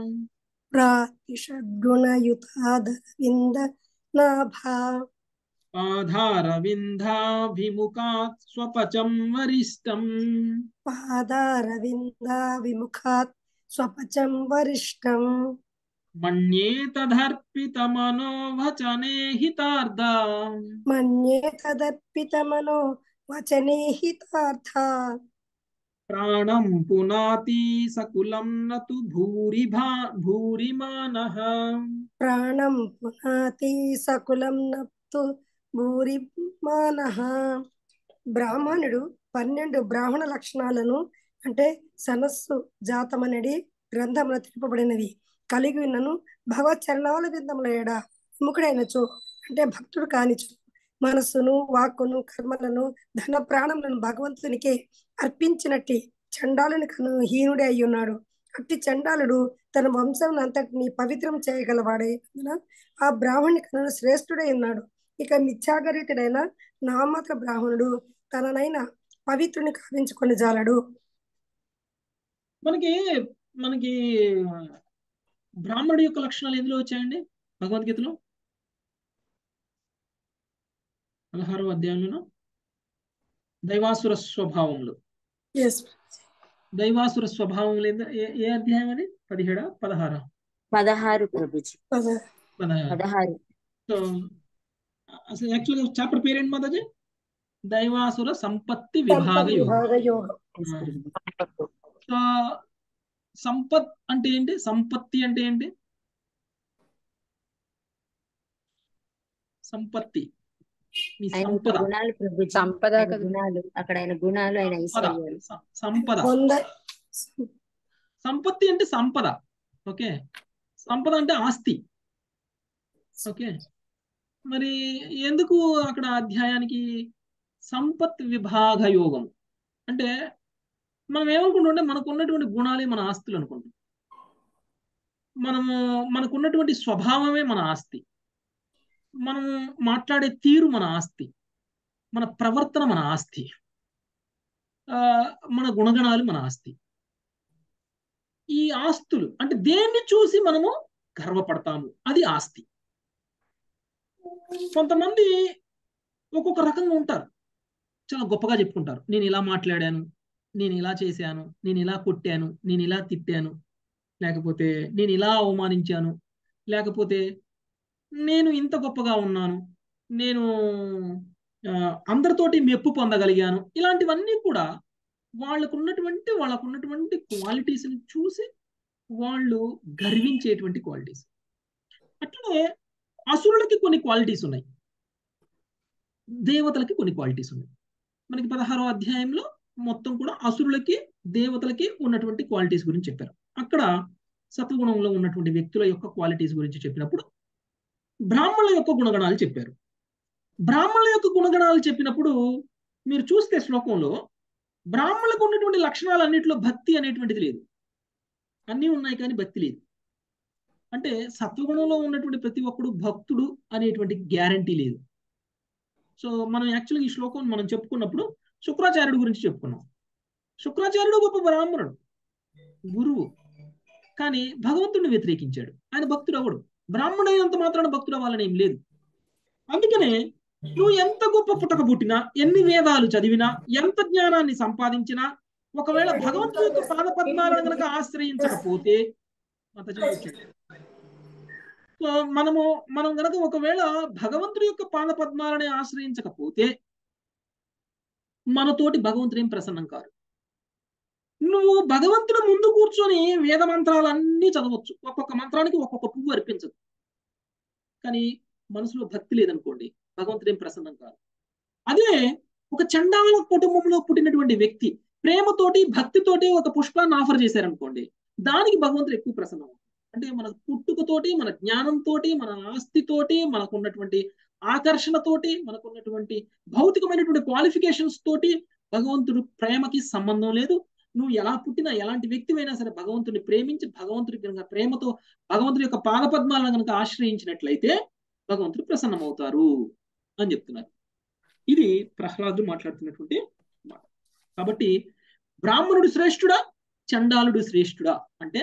ప్రాతిషడ్గుణయుతాధర వింద నాభా పాధార వింధాభిముఖాత్ స్వపచం వరిష్టం పాదారవిందా విముఖాత్ స్వపచం వరిష్టం మన్యేతదర్పిత మనోవచనే హితార్థ మన్యే తదర్పితమనో వచనే హితార్థ ప్రాణం పునాతి సకులం నతు భూరిభా భూరిమానః ప్రాణం పునాతి సకులం నప్తు భూరిమానః బ్రాహ్మణుడు పన్నెండు బ్రాహ్మణ లక్షణాలను అంటే సనస్సు జాతమనడి గ్రంథమున తెలుపబడినవి కలిగి ఉన్నను భగవత్ చరణాల విందముల ఎడ విముఖుడైనచో అంటే భక్తుడు కానిచు మనస్సును వాక్కును కర్మలను ధన ప్రాణములను భగవంతునికి అర్పించినట్టి చండాలుని కను హీనుడే అయి ఉన్నాడు అట్టి చండాలుడు తన వంశం అంతటిని పవిత్రం చేయగలవాడే ఆ బ్రాహ్మణి కను శ్రేష్ఠుడై ఉన్నాడు ఇక మిథ్యాగరితుడైన నామక బ్రాహ్మణుడు తననైన పవిత్రుని కావించుకొని జాలడు మనకి మనకి బ్రాహ్మణుడి యొక్క లక్షణాలు ఎందులో వచ్చాయండి భగవద్గీతలో పదహారో అధ్యాయంలో దైవాసుర స్వభావంలో ఎస్ దైవాసుర స్వభావంలో ఏంద- ఏ ఏ అధ్యాయం అది పదిహేడా పదహారా పదహారు ప్రభుజీ పదహారు పదహారు సో అసలు యాక్చువల్గా చాప్టర్ పేరేంటి మాతాజీ దైవాసుర సంపత్తి విభాగ యోగం విభాగ యోగం సో సంపత్ అంటే ఏంటి సంపత్తి అంటే ఏంటి సంపత్తి మీ ఆయన సంపద గుణాలు ప్రభుజీ సంపద ఆయన కదా. గుణాలు అక్కడ ఆయన గుణాలు ఆయన సంపద ఐశ్వర్యాలు స- సంపద పొంద సంపత్తి అంటే సంపద ఓకే సంపద అంటే ఆస్తి ఓకే మరి ఎందుకు అక్కడ అధ్యాయానికి సంపత్ విభాగ యోగం అంటే మనం ఏమనుకుంటుంటే మనకు ఉన్నటువంటి గుణాలే మన ఆస్తులు అనుకుంటాం మనము మనకున్నటువంటి స్వభావమే మన ఆస్తి మనం మాట్లాడే తీరు మన ఆస్తి మన ప్రవర్తన మన ఆస్తి ఆ, మన గుణగణాలు మన ఆస్తి ఈ ఆస్తులు అంటే దేన్ని చూసి మనము గర్వపడతాము అది ఆస్తి కొంతమంది ఒక్కొక్క రకంగా ఉంటారు చాలా గొప్పగా చెప్పుకుంటారు నేను ఇలా మాట్లాడాను నేను ఇలా చేశాను నేను ఇలా కొట్టాను నేను ఇలా తిట్టాను లేకపోతే నేను ఇలా అవమానించాను లేకపోతే నేను ఇంత గొప్పగా ఉన్నాను నేను ఆ, అందరితోటి మెప్పు పొందగలిగాను ఇలాంటివన్నీ కూడా వాళ్ళకు ఉన్నటువంటి వాళ్ళకు ఉన్నటువంటి క్వాలిటీస్ని చూసి వాళ్ళు గర్వించేటువంటి క్వాలిటీస్ అట్లనే అసురులకి కొన్ని క్వాలిటీస్ ఉన్నాయి దేవతలకి కొన్ని క్వాలిటీస్ ఉన్నాయి మనకి పదహారో అధ్యాయంలో మొత్తం కూడా అసురులకి దేవతలకి ఉన్నటువంటి క్వాలిటీస్ గురించి చెప్పారు అక్కడ సత్వగుణంలో ఉన్నటువంటి వ్యక్తుల యొక్క క్వాలిటీస్ గురించి చెప్పినప్పుడు బ్రాహ్మణుల యొక్క గుణగణాలు చెప్పారు బ్రాహ్మణుల యొక్క గుణగణాలు చెప్పినప్పుడు మీరు చూస్తే శ్లోకంలో బ్రాహ్మణులకు ఉన్నటువంటి లక్షణాలన్నింటిలో భక్తి అనేటువంటిది లేదు అన్నీ ఉన్నాయి కానీ భక్తి లేదు అంటే సత్వగుణంలో ఉన్నటువంటి ప్రతి ఒక్కడు భక్తుడు అనేటువంటి గ్యారంటీ లేదు సో మనం యాక్చువల్గా ఈ శ్లోకం మనం చెప్పుకున్నప్పుడు శుక్రాచార్యుడు గురించి చెప్పుకున్నాం శుక్రాచార్యుడు గొప్ప బ్రాహ్మణుడు గురువు కానీ భగవంతుడిని వ్యతిరేకించాడు ఆయన భక్తుడు అవడు బ్రాహ్మణుడైనంత మాత్రాన భక్తుడు అవ్వాలని ఏం లేదు అందుకనే నువ్వు ఎంత గొప్ప పుట్టక పుట్టినా ఎన్ని వేదాలు చదివినా ఎంత జ్ఞానాన్ని సంపాదించినా ఒకవేళ భగవంతుడి యొక్క పాదపద్మాలను గనక ఆశ్రయించకపోతే మత వచ్చాడు సో మనము మనం గనక ఒకవేళ భగవంతుడి యొక్క పాద పద్మాలని ఆశ్రయించకపోతే మనతోటి భగవంతుడు ఏం ప్రసన్నం కారు నువ్వు భగవంతుడు ముందు కూర్చొని వేద మంత్రాలన్నీ చదవచ్చు ఒక్కొక్క మంత్రానికి ఒక్కొక్క పువ్వు అర్పించదు కానీ మనసులో భక్తి లేదనుకోండి భగవంతుడు ఏం ప్రసన్నం కాదు అదే ఒక చండాల కుటుంబంలో పుట్టినటువంటి వ్యక్తి ప్రేమతోటి భక్తితోటి ఒక పుష్పాన్ని ఆఫర్ చేశారనుకోండి దానికి భగవంతుడు ఎక్కువ ప్రసన్నం అవుతుంది అంటే మన పుట్టుకతోటి మన జ్ఞానంతోటి మన ఆస్తితోటి మనకు ఉన్నటువంటి ఆకర్షణతోటి మనకు ఉన్నటువంటి భౌతికమైనటువంటి క్వాలిఫికేషన్స్ తోటి భగవంతుడు ప్రేమకి సంబంధం లేదు నువ్వు ఎలా పుట్టినా ఎలాంటి వ్యక్తివైనా సరే భగవంతుని ప్రేమించి భగవంతుడి కనుక ప్రేమతో భగవంతుడి యొక్క పాదపద్మాలను కనుక ఆశ్రయించినట్లయితే భగవంతుడు ప్రసన్నమవుతారు అని చెప్తున్నారు ఇది ప్రహ్లాదుడు మాట్లాడుతున్నటువంటి మాట కాబట్టి బ్రాహ్మణుడు శ్రేష్ఠుడా చండాలుడు శ్రేష్ఠుడా అంటే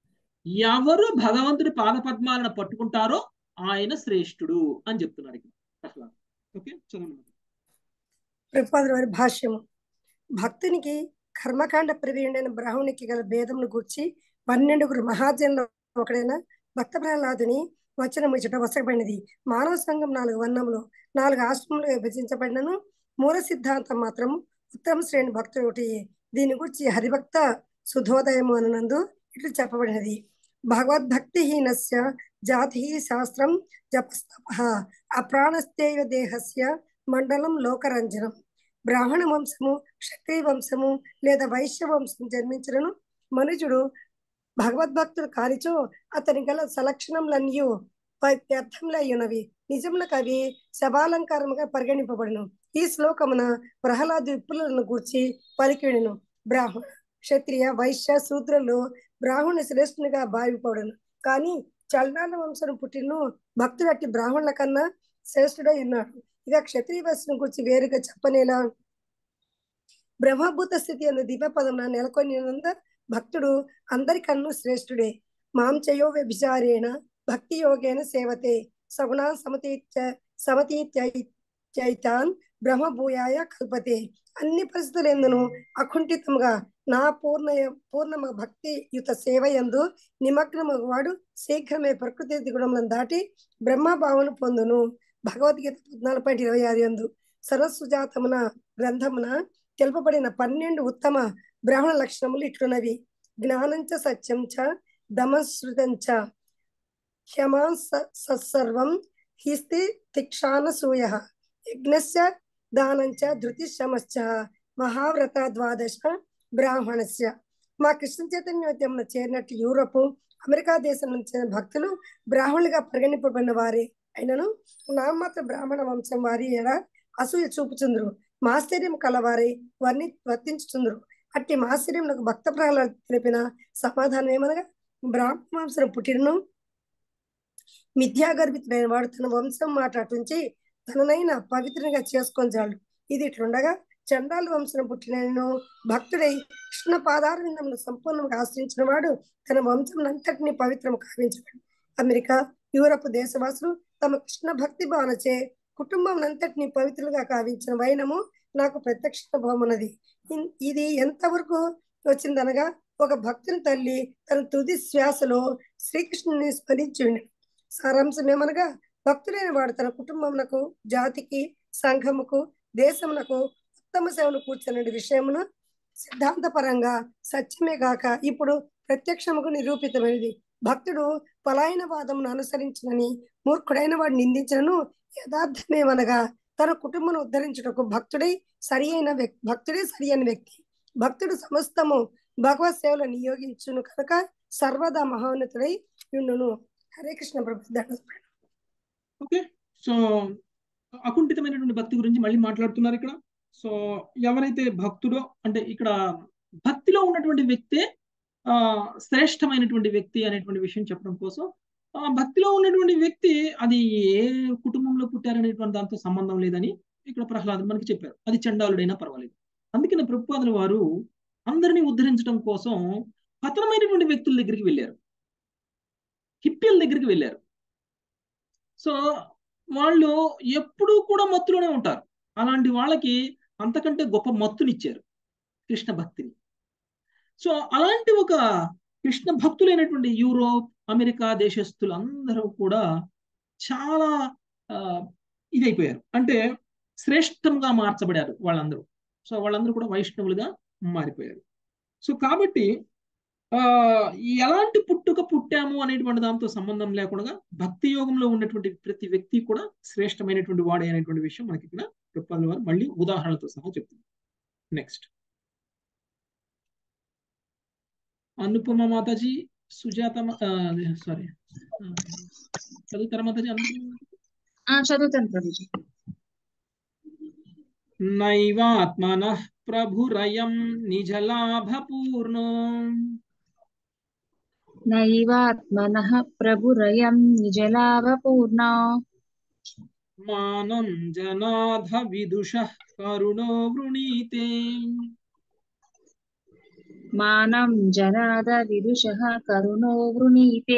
ఎవరు భగవంతుడి పాదపద్మాలను పట్టుకుంటారో ఆయన శ్రేష్ఠుడు అని చెప్తున్నారు ఇక్కడ ప్రహ్లాద్ ఓకే చదవండి ప్రభుపాదుల వారి భాష్యము భక్తునికి కర్మకాండ ప్రవీణుడైన బ్రాహ్మణికి గల భేదమును గూర్చి పన్నెండుగురు మహాజనులు ఒకడైన భక్త ప్రహ్లాదుని వచనం ఇచ్చట వసకబడినది మానవ సంఘం నాలుగు వర్ణములు నాలుగు ఆశ్రమములుగా విభజించబడినను మూల సిద్ధాంతం మాత్రం ఉత్తమ శ్రేణి భక్తుడు ఒకటి దీని గురించి హరిభక్త సుధోదయము అనందు ఇట్లు చెప్పబడినది భగవద్భక్తిహీనస్య జాతి శాస్త్రం జపస్తప అప్రాణస్థేయ దేహస్య మండలం లోకరంజనం బ్రాహ్మణ వంశము క్షత్రియ వంశము లేదా వైశ్య వంశం జన్మించడను మనుజుడు భగవద్భక్తుడు కానిచో అతని గల సలక్షణములన్నీ వ్యర్థములయ్యున్నవి నిజములకు అవి శబాలంకారముగా పరిగణింపబడును ఈ శ్లోకమున ప్రహ్లాదు విప్పులను గూర్చి పలికిడును బ్రాహ్మణ క్షత్రియ వైశ్య శూద్రులు బ్రాహ్మణ శ్రేష్ఠునిగా భావిపడును కానీ చల్లాల వంశం పుట్టిను భక్తుడు అట్టి బ్రాహ్మణుల కన్నా శ్రేష్ఠుడై ఉన్నాడు ఇక క్షత్రియ వయస్సును గురించి వేరుగా చెప్పనేలా బ్రహ్మభూత స్థితి అన్న దివ్యపదమున నెలకొనినంద భక్తుడు అందరికన్ను శ్రేష్ఠుడే మాంచయో వ్యభిచారేణ భక్తి యోగేన సేవతే సగుణా సమతీత్య సమతీత్యైతాన్ బ్రహ్మభూయాయ కల్పతే అన్ని పరిస్థితులు ఎందును అకుంఠితముగా నా పూర్ణ పూర్ణమ భక్తి యుత సేవ ఎందు నిమగ్నము వాడు శీఘ్రమే ప్రకృతి దిగుణములను దాటి బ్రహ్మభావను పొందును భగవద్గీత పద్నాలుగు పాయింట్ ఇరవై ఆరు ఎందు సరస్సుజాతమున గ్రంథమున తెలుపబడిన పన్నెండు ఉత్తమ బ్రాహ్మణ లక్షణములు ఇట్లున్నవి జ్ఞానంచ సత్యం చ దమశ్రుతం చ క్షమా సత్సర్వం హిస్తి తిక్షాన సూయ యజ్ఞస్య దానంచ ధృతి శమశ్చ మహావ్రత ద్వాదశ బ్రాహ్మణస్య మా కృష్ణ చైతన్యోద్యమున చేరినట్టు యూరప్ అమెరికా దేశం నుంచి భక్తులు బ్రాహ్మణులుగా పరిగణింపబడిన వారే అయినను నామమాత్ర బ్రాహ్మణ వంశం వారి ఎడ అసూయ చూపుచుందరు మాశ్చర్యం కలవారి వర్ణి వర్తించుచుందరు అట్టి మాశ్చర్యంలో భక్త ప్రహ్లాద తెలిపిన సమాధానం ఏమనగా బ్రాహ్మణ వంశం పుట్టినను మిథ్యాగర్భితుడైన వాడు తన వంశం మాట అటుంచి తననైనా పవిత్రంగా చేసుకొని చాలు ఇది ఇట్లుండగా చండాల వంశం పుట్టినను భక్తుడై కృష్ణ పాదార విందమును సంపూర్ణంగా ఆశ్రయించిన వాడు తన వంశంనంతటిని పవిత్రం కావించాడు అమెరికా యూరప్ దేశవాసులు తమ కృష్ణ భక్తి భావనచే కుటుంబం అంతటిని పవిత్రంగా కావించిన వైనము నాకు ప్రత్యక్ష అనుభవం ఉన్నది ఇన్- ఇది ఎంతవరకు వచ్చిందనగా ఒక భక్తుని తల్లి తన తుది శ్వాసలో శ్రీకృష్ణుని స్మరించి సారాంశం ఏమనగా భక్తుడైన వాడు తన కుటుంబమునకు జాతికి సంఘముకు దేశమునకు ఉత్తమ సేవలు కూర్చున్న విషయమును సిద్ధాంతపరంగా సత్యమే కాక ఇప్పుడు ప్రత్యక్షముకు నిరూపితమైనది భక్తుడు పలాయన వాదమును అనుసరించినని మూర్ఖుడైన వాడు నిందించినను యథార్థమేమనగా తన కుటుంబను ఉద్ధరించుటకు భక్తుడై సరి అయిన వ్యక్తి భక్తుడే సరి అయిన వ్యక్తి భక్తుడు సమస్తము భగవత్ సేవలో నియోగించును కనుక సర్వదా మహోన్నతుడై ఉండును హరే కృష్ణ ప్రభు దండ ఓకే సో అకుంఠితమైనటువంటి భక్తి గురించి మళ్ళీ మాట్లాడుతున్నారు ఇక్కడ సో ఎవరైతే భక్తుడో అంటే ఇక్కడ భక్తిలో ఉన్నటువంటి వ్యక్తే ఆ శ్రేష్టమైనటువంటి వ్యక్తి అనేటువంటి విషయం చెప్పడం కోసం ఆ భక్తిలో ఉన్నటువంటి వ్యక్తి అది ఏ కుటుంబంలో పుట్టారనేటువంటి దాంతో సంబంధం లేదని ఇక్కడ ప్రహ్లాద్ మనకి చెప్పారు అది చండాలుడైనా పర్వాలేదు అందుకని ప్రభుపాదుల వారు అందరినీ ఉద్ధరించడం కోసం పతనమైనటువంటి వ్యక్తుల దగ్గరికి వెళ్ళారు హిప్పీల దగ్గరికి వెళ్ళారు సో వాళ్ళు ఎప్పుడూ కూడా మత్తులోనే ఉంటారు అలాంటి వాళ్ళకి అంతకంటే గొప్ప మత్తునిచ్చారు కృష్ణ భక్తిని సో అలాంటి ఒక కృష్ణ భక్తులైనటువంటి యూరోప్ అమెరికా దేశస్తులందరూ కూడా చాలా ఆ, ఇదైపోయారు అంటే శ్రేష్టంగా మార్చబడారు వాళ్ళందరూ సో వాళ్ళందరూ కూడా వైష్ణవులుగా మారిపోయారు సో కాబట్టి ఆ ఎలాంటి పుట్టుక పుట్టాము అనేటువంటి దాంతో సంబంధం లేకుండా భక్తి యోగంలో ఉన్నటువంటి ప్రతి వ్యక్తి కూడా శ్రేష్టమైనటువంటి వాడే అనేటువంటి విషయం మనకి ఇక్కడ చెప్పాలి వారు మళ్ళీ ఉదాహరణలతో సహా చెప్తుంది నెక్స్ట్ అనుపమ మాతాజీ సుజాత సారీ చదువుతారా మాతాజీ అనుపమ ఆ చదువుతాను ప్రభుజీ నైవాత్మన ప్రభురయం నిజలాభపూర్ణో నైవాత్మనః ప్రభురయం నిజలాభపూర్ణా మానం జనాధ విదుష కరుణో వృణీతే మానం జనాద విదుషః కరుణో వృణీతే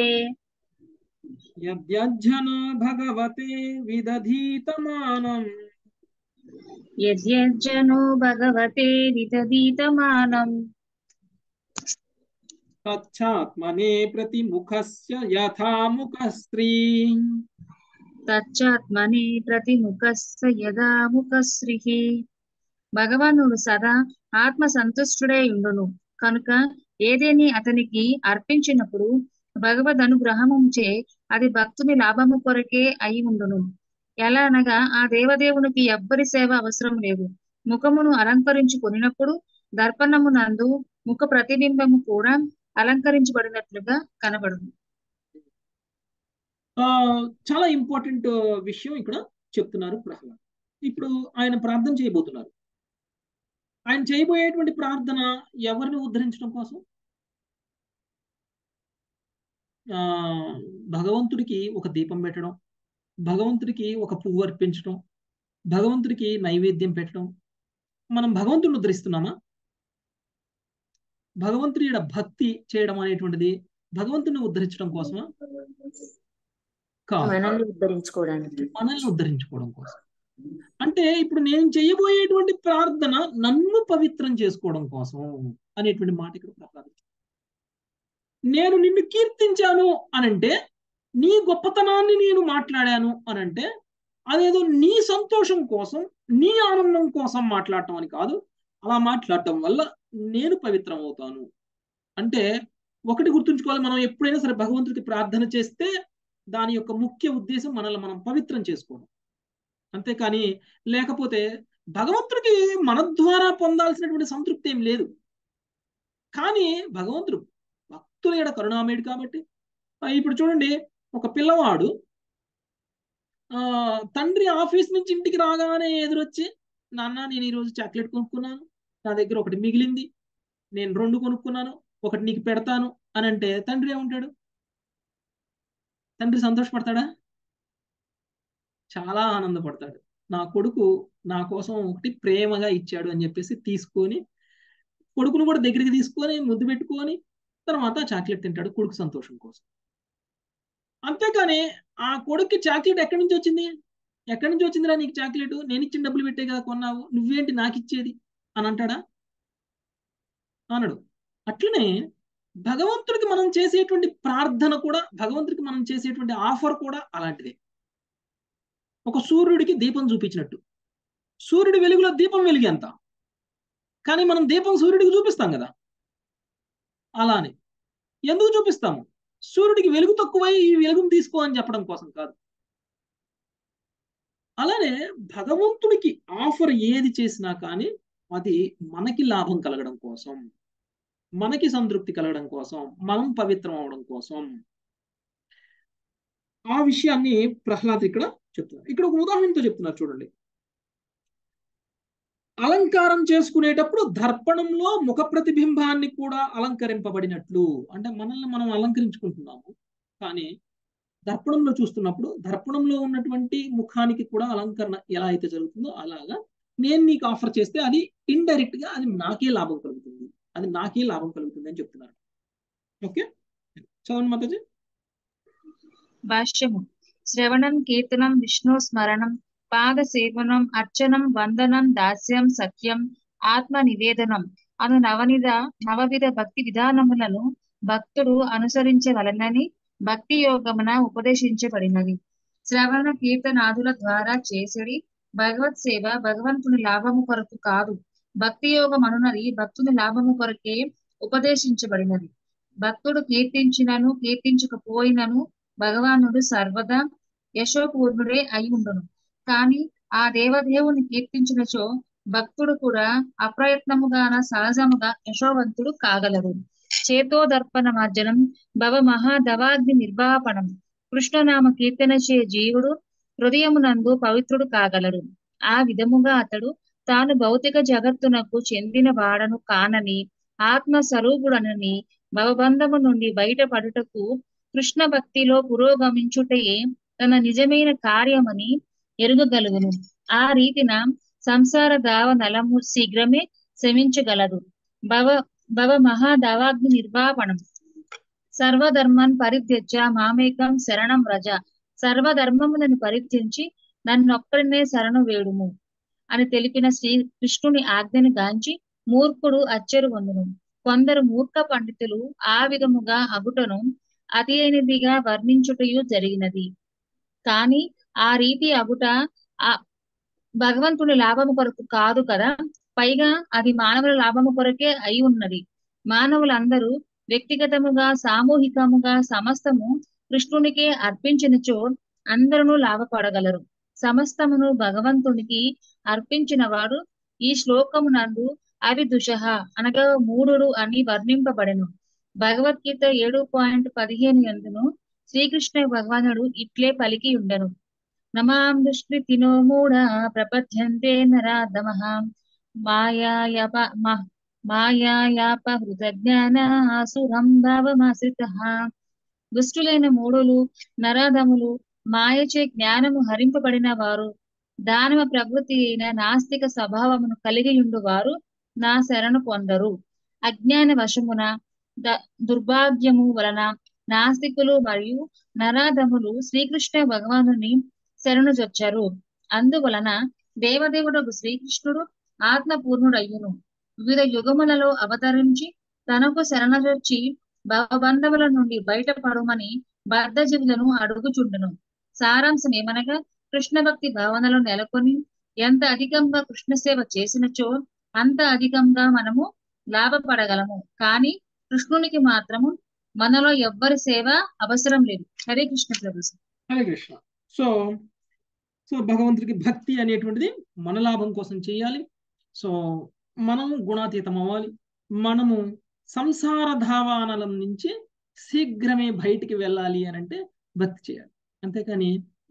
యద్యజ్జన భగవతే విదధీతమానం యద్యజ్జనో భగవతే విదధీతమానం తచ్చాత్మనే ప్రతిముఖస్య యథా ముఖస్త్రీ తచ్చాత్మనే ప్రతిముఖస్య యదా ముఖశ్రీః భగవానుడు సదా ఆత్మ సంతుష్టుడై ఉండును కనుక ఏదేని అతనికి అర్పించినప్పుడు భగవద్ అనుగ్రహముచే అది భక్తుని లాభము కొరకే అయి ఉండును ఎలా అనగా ఆ దేవదేవునికి ఎవ్వరి సేవ అవసరం లేదు ముఖమును అలంకరించుకొనినప్పుడు దర్పణమునందు ముఖ ప్రతిబింబము కూడా అలంకరించబడినట్లుగా కనబడును ఆ చాలా ఇంపార్టెంట్ విషయం ఇక్కడ చెప్తున్నారు ప్రహ్లాద్ ఇప్పుడు ఆయన ప్రార్థన చేయబోతున్నారు ఆయన చేయబోయేటువంటి ప్రార్థన ఎవరిని ఉద్ధరించడం కోసం ఆ భగవంతుడికి ఒక దీపం పెట్టడం భగవంతుడికి ఒక పువ్వు అర్పించడం భగవంతుడికి నైవేద్యం పెట్టడం మనం భగవంతుడిని ఉద్ధరిస్తున్నామా భగవంతుడి ఈడ భక్తి చేయడం అనేటువంటిది భగవంతుడిని ఉద్ధరించడం కోసమా కాదు మనల్ని ఉద్ధరించుకోవడానికి మనల్ని ఉద్ధరించుకోవడం కోసం అంటే ఇప్పుడు నేను చేయబోయేటువంటి ప్రార్థన నన్ను పవిత్రం చేసుకోవడం కోసం అనేటువంటి మాట ఇక్కడ ప్రసాదించారు నేను నిన్ను కీర్తించాను అనంటే నీ గొప్పతనాన్ని నేను మాట్లాడాను అనంటే అదేదో నీ సంతోషం కోసం నీ ఆనందం కోసం మాట్లాడటం అని కాదు అలా మాట్లాడటం వల్ల నేను పవిత్రం అవుతాను అంటే ఒకటి గుర్తుంచుకోవాలి మనం ఎప్పుడైనా సరే భగవంతుడికి ప్రార్థన చేస్తే దాని యొక్క ముఖ్య ఉద్దేశం మనల్ని మనం పవిత్రం చేసుకోవడం అంతేకాని లేకపోతే భగవంతుడికి మన ద్వారా పొందాల్సినటువంటి సంతృప్తి ఏం లేదు కానీ భగవంతుడు భక్తుల ఏడ కరుణామయుడు కాబట్టి ఆ, ఇప్పుడు చూడండి ఒక పిల్లవాడు తండ్రి ఆఫీస్ నుంచి ఇంటికి రాగానే ఎదురొచ్చి నాన్న నేను ఈరోజు చాక్లెట్ కొనుక్కున్నాను నా దగ్గర ఒకటి మిగిలింది నేను రెండు కొనుక్కున్నాను ఒకటి నీకు పెడతాను అని అంటే తండ్రి ఏమంటాడు తండ్రి సంతోషపడతాడా చాలా ఆనందపడతాడు నా కొడుకు నా కోసం ఒకటి ప్రేమగా ఇచ్చాడు అని చెప్పేసి తీసుకొని కొడుకును కూడా దగ్గరికి తీసుకొని ముద్దు పెట్టుకొని తర్వాత చాక్లెట్ తింటాడు కొడుకు సంతోషం కోసం అంతేకాని ఆ కొడుక్కి చాక్లెట్ ఎక్కడి నుంచి వచ్చింది ఎక్కడి నుంచి వచ్చిందిరా నీకు చాక్లెట్ నేను ఇచ్చిన డబ్బులు పెట్టే కదా కొన్నావు నువ్వేంటి నాకు ఇచ్చేది అని అంటాడా అనడు అట్లనే భగవంతుడికి మనం చేసేటువంటి ప్రార్థన కూడా భగవంతుడికి మనం చేసేటువంటి ఆఫర్ కూడా అలాంటిదే ఒక సూర్యుడికి దీపం చూపించినట్టు సూర్యుడి వెలుగులో దీపం వెలిగి ఎంత కానీ మనం దీపం సూర్యుడికి చూపిస్తాం కదా అలానే ఎందుకు చూపిస్తాము సూర్యుడికి వెలుగు తక్కువై ఈ వెలుగును తీసుకో అని చెప్పడం కోసం కాదు అలానే భగవంతుడికి ఆఫర్ ఏది చేసినా కానీ అది మనకి లాభం కలగడం కోసం మనకి సంతృప్తి కలగడం కోసం మనం పవిత్రం అవడం కోసం ఆ విషయాన్ని ప్రహ్లాద్ ఇక్కడ చెప్తున్నారు ఇక్కడ ఒక ఉదాహరణతో చెప్తున్నారు చూడండి అలంకారం చేసుకునేటప్పుడు దర్పణంలో ముఖ ప్రతిబింబాన్ని కూడా అలంకరింపబడినట్లు అంటే మనల్ని మనం అలంకరించుకుంటున్నాము కానీ దర్పణంలో చూస్తున్నప్పుడు దర్పణంలో ఉన్నటువంటి ముఖానికి కూడా అలంకరణ ఎలా అయితే జరుగుతుందో అలాగా నేను నీకు ఆఫర్ చేస్తే అది ఇండైరెక్ట్ గా అది నాకే లాభం కలుగుతుంది అది నాకే లాభం కలుగుతుంది అని చెప్తున్నారు ఓకే చదవండి మాతాజీ భాష్యము శ్రవణం కీర్తనం విష్ణు స్మరణం పాద సేవనం అర్చనం వందనం దాస్యం సత్యం ఆత్మ నివేదనం అను నవనిద నవవిధ భక్తి విధానములను భక్తుడు అనుసరించవలనని భక్తి యోగమున ఉపదేశించబడినది శ్రవణ కీర్తనాదుల ద్వారా చేసేది భగవత్ సేవ భగవంతుని లాభము కొరకు కాదు భక్తి యోగం అనున్నది భక్తుని లాభము కొరకే ఉపదేశించబడినది భక్తుడు కీర్తించినను కీర్తించకపోయినను భగవానుడు సర్వదా యశోపూర్ణుడే అయి ఉండును కాని ఆ దేవదేవుని కీర్తించినచో భక్తుడు కూడా అప్రయత్నముగాన సహజముగా యశోవంతుడు కాగలరు చేతోదర్పణ మార్జనం భవ మహాదవాగ్ని నిర్వాపణం కృష్ణనామ కీర్తనచే జీవుడు హృదయమునందు పవిత్రుడు కాగలరు ఆ విధముగా అతడు తాను భౌతిక జగత్తునకు చెందిన వాడను కానని ఆత్మ స్వరూపుడనని భవబంధము నుండి బయటపడుటకు కృష్ణ భక్తిలో పురోగమించుటయే తన నిజమైన కార్యమని ఎరుగగలుగును ఆ రీతిన సంసార దావ నలము శీఘ్రమే శమించగలదు భవ భవ మహాదవాగ్ని నిర్వాపణం సర్వధర్మన్ పరిత్యజ్య మామేకం శరణం రజ సర్వధర్మములను పరిత్యించి నన్నొక్కడినే శరణు వేడుము అని తెలిపిన శ్రీ కృష్ణుని ఆజ్ఞని గాంచి మూర్ఖుడు అచ్చెరు వందును కొందరు మూర్ఖ పండితులు ఆ విధముగా అగుటను అతి అయినదిగా వర్ణించుటయు జరిగినది కాని ఆ రీతి అగుట ఆ భగవంతుని లాభము కొరకు కాదు కదా పైగా అది మానవుల లాభము కొరకే అయి ఉన్నది మానవులందరూ వ్యక్తిగతముగా సామూహికముగా సమస్తము కృష్ణునికే అర్పించినచో అందరూ లాభపడగలరు సమస్తమును భగవంతునికి అర్పించిన వాడు ఈ శ్లోకమునందు అవి దుషః అనగా మూడుడు అని వర్ణింపబడెను భగవద్గీత ఏడు పాయింట్ పదిహేను ఎందును శ్రీకృష్ణ భగవానుడు ఇట్లే పలికి ఉండెను నమాం దుష్కృతినో మూఢ ప్రపద్యంతే నరాధమః మాయాయప మాయాయాపహృత జ్ఞానాసురం భావమాశ్రితః దుష్టులైన మూడులు నరాధములు మాయచే జ్ఞానము హరింపబడిన వారు దానవ ప్రకృతి అయిన నాస్తిక స్వభావమును కలిగి ఉండు వారు నా శరణు పొందరు అజ్ఞాన వశమున దుర్భాగ్యము వలన నాస్తికులు మరియు నరాధములు శ్రీకృష్ణ భగవానుని శరణుజొచ్చారు అందువలన దేవదేవుడు శ్రీకృష్ణుడు ఆత్మపూర్ణుడయ్యును వివిధ యుగములలో అవతరించి తనకు శరణజొచ్చి భవబంధముల నుండి బయటపడమని బద్ధజీవులను అడుగుచుండును సారాంశం ఏమనగా కృష్ణ భక్తి భావనలో నెలకొని ఎంత అధికంగా కృష్ణ సేవ చేసినచో అంత అధికంగా మనము లాభపడగలము కానీ కృష్ణునికి మాత్రము మనలో ఎవ్వరి సేవ అవసరం లేదు హరే కృష్ణ ప్రభు హరే కృష్ణ సో సో భగవంతుడికి భక్తి అనేటువంటిది మన లాభం కోసం చేయాలి సో మనము గుణాతీతం అవ్వాలి మనము సంసార ధావానలం నుంచి శీఘ్రమే బయటికి వెళ్ళాలి అని అంటే భక్తి చేయాలి అంతేకాని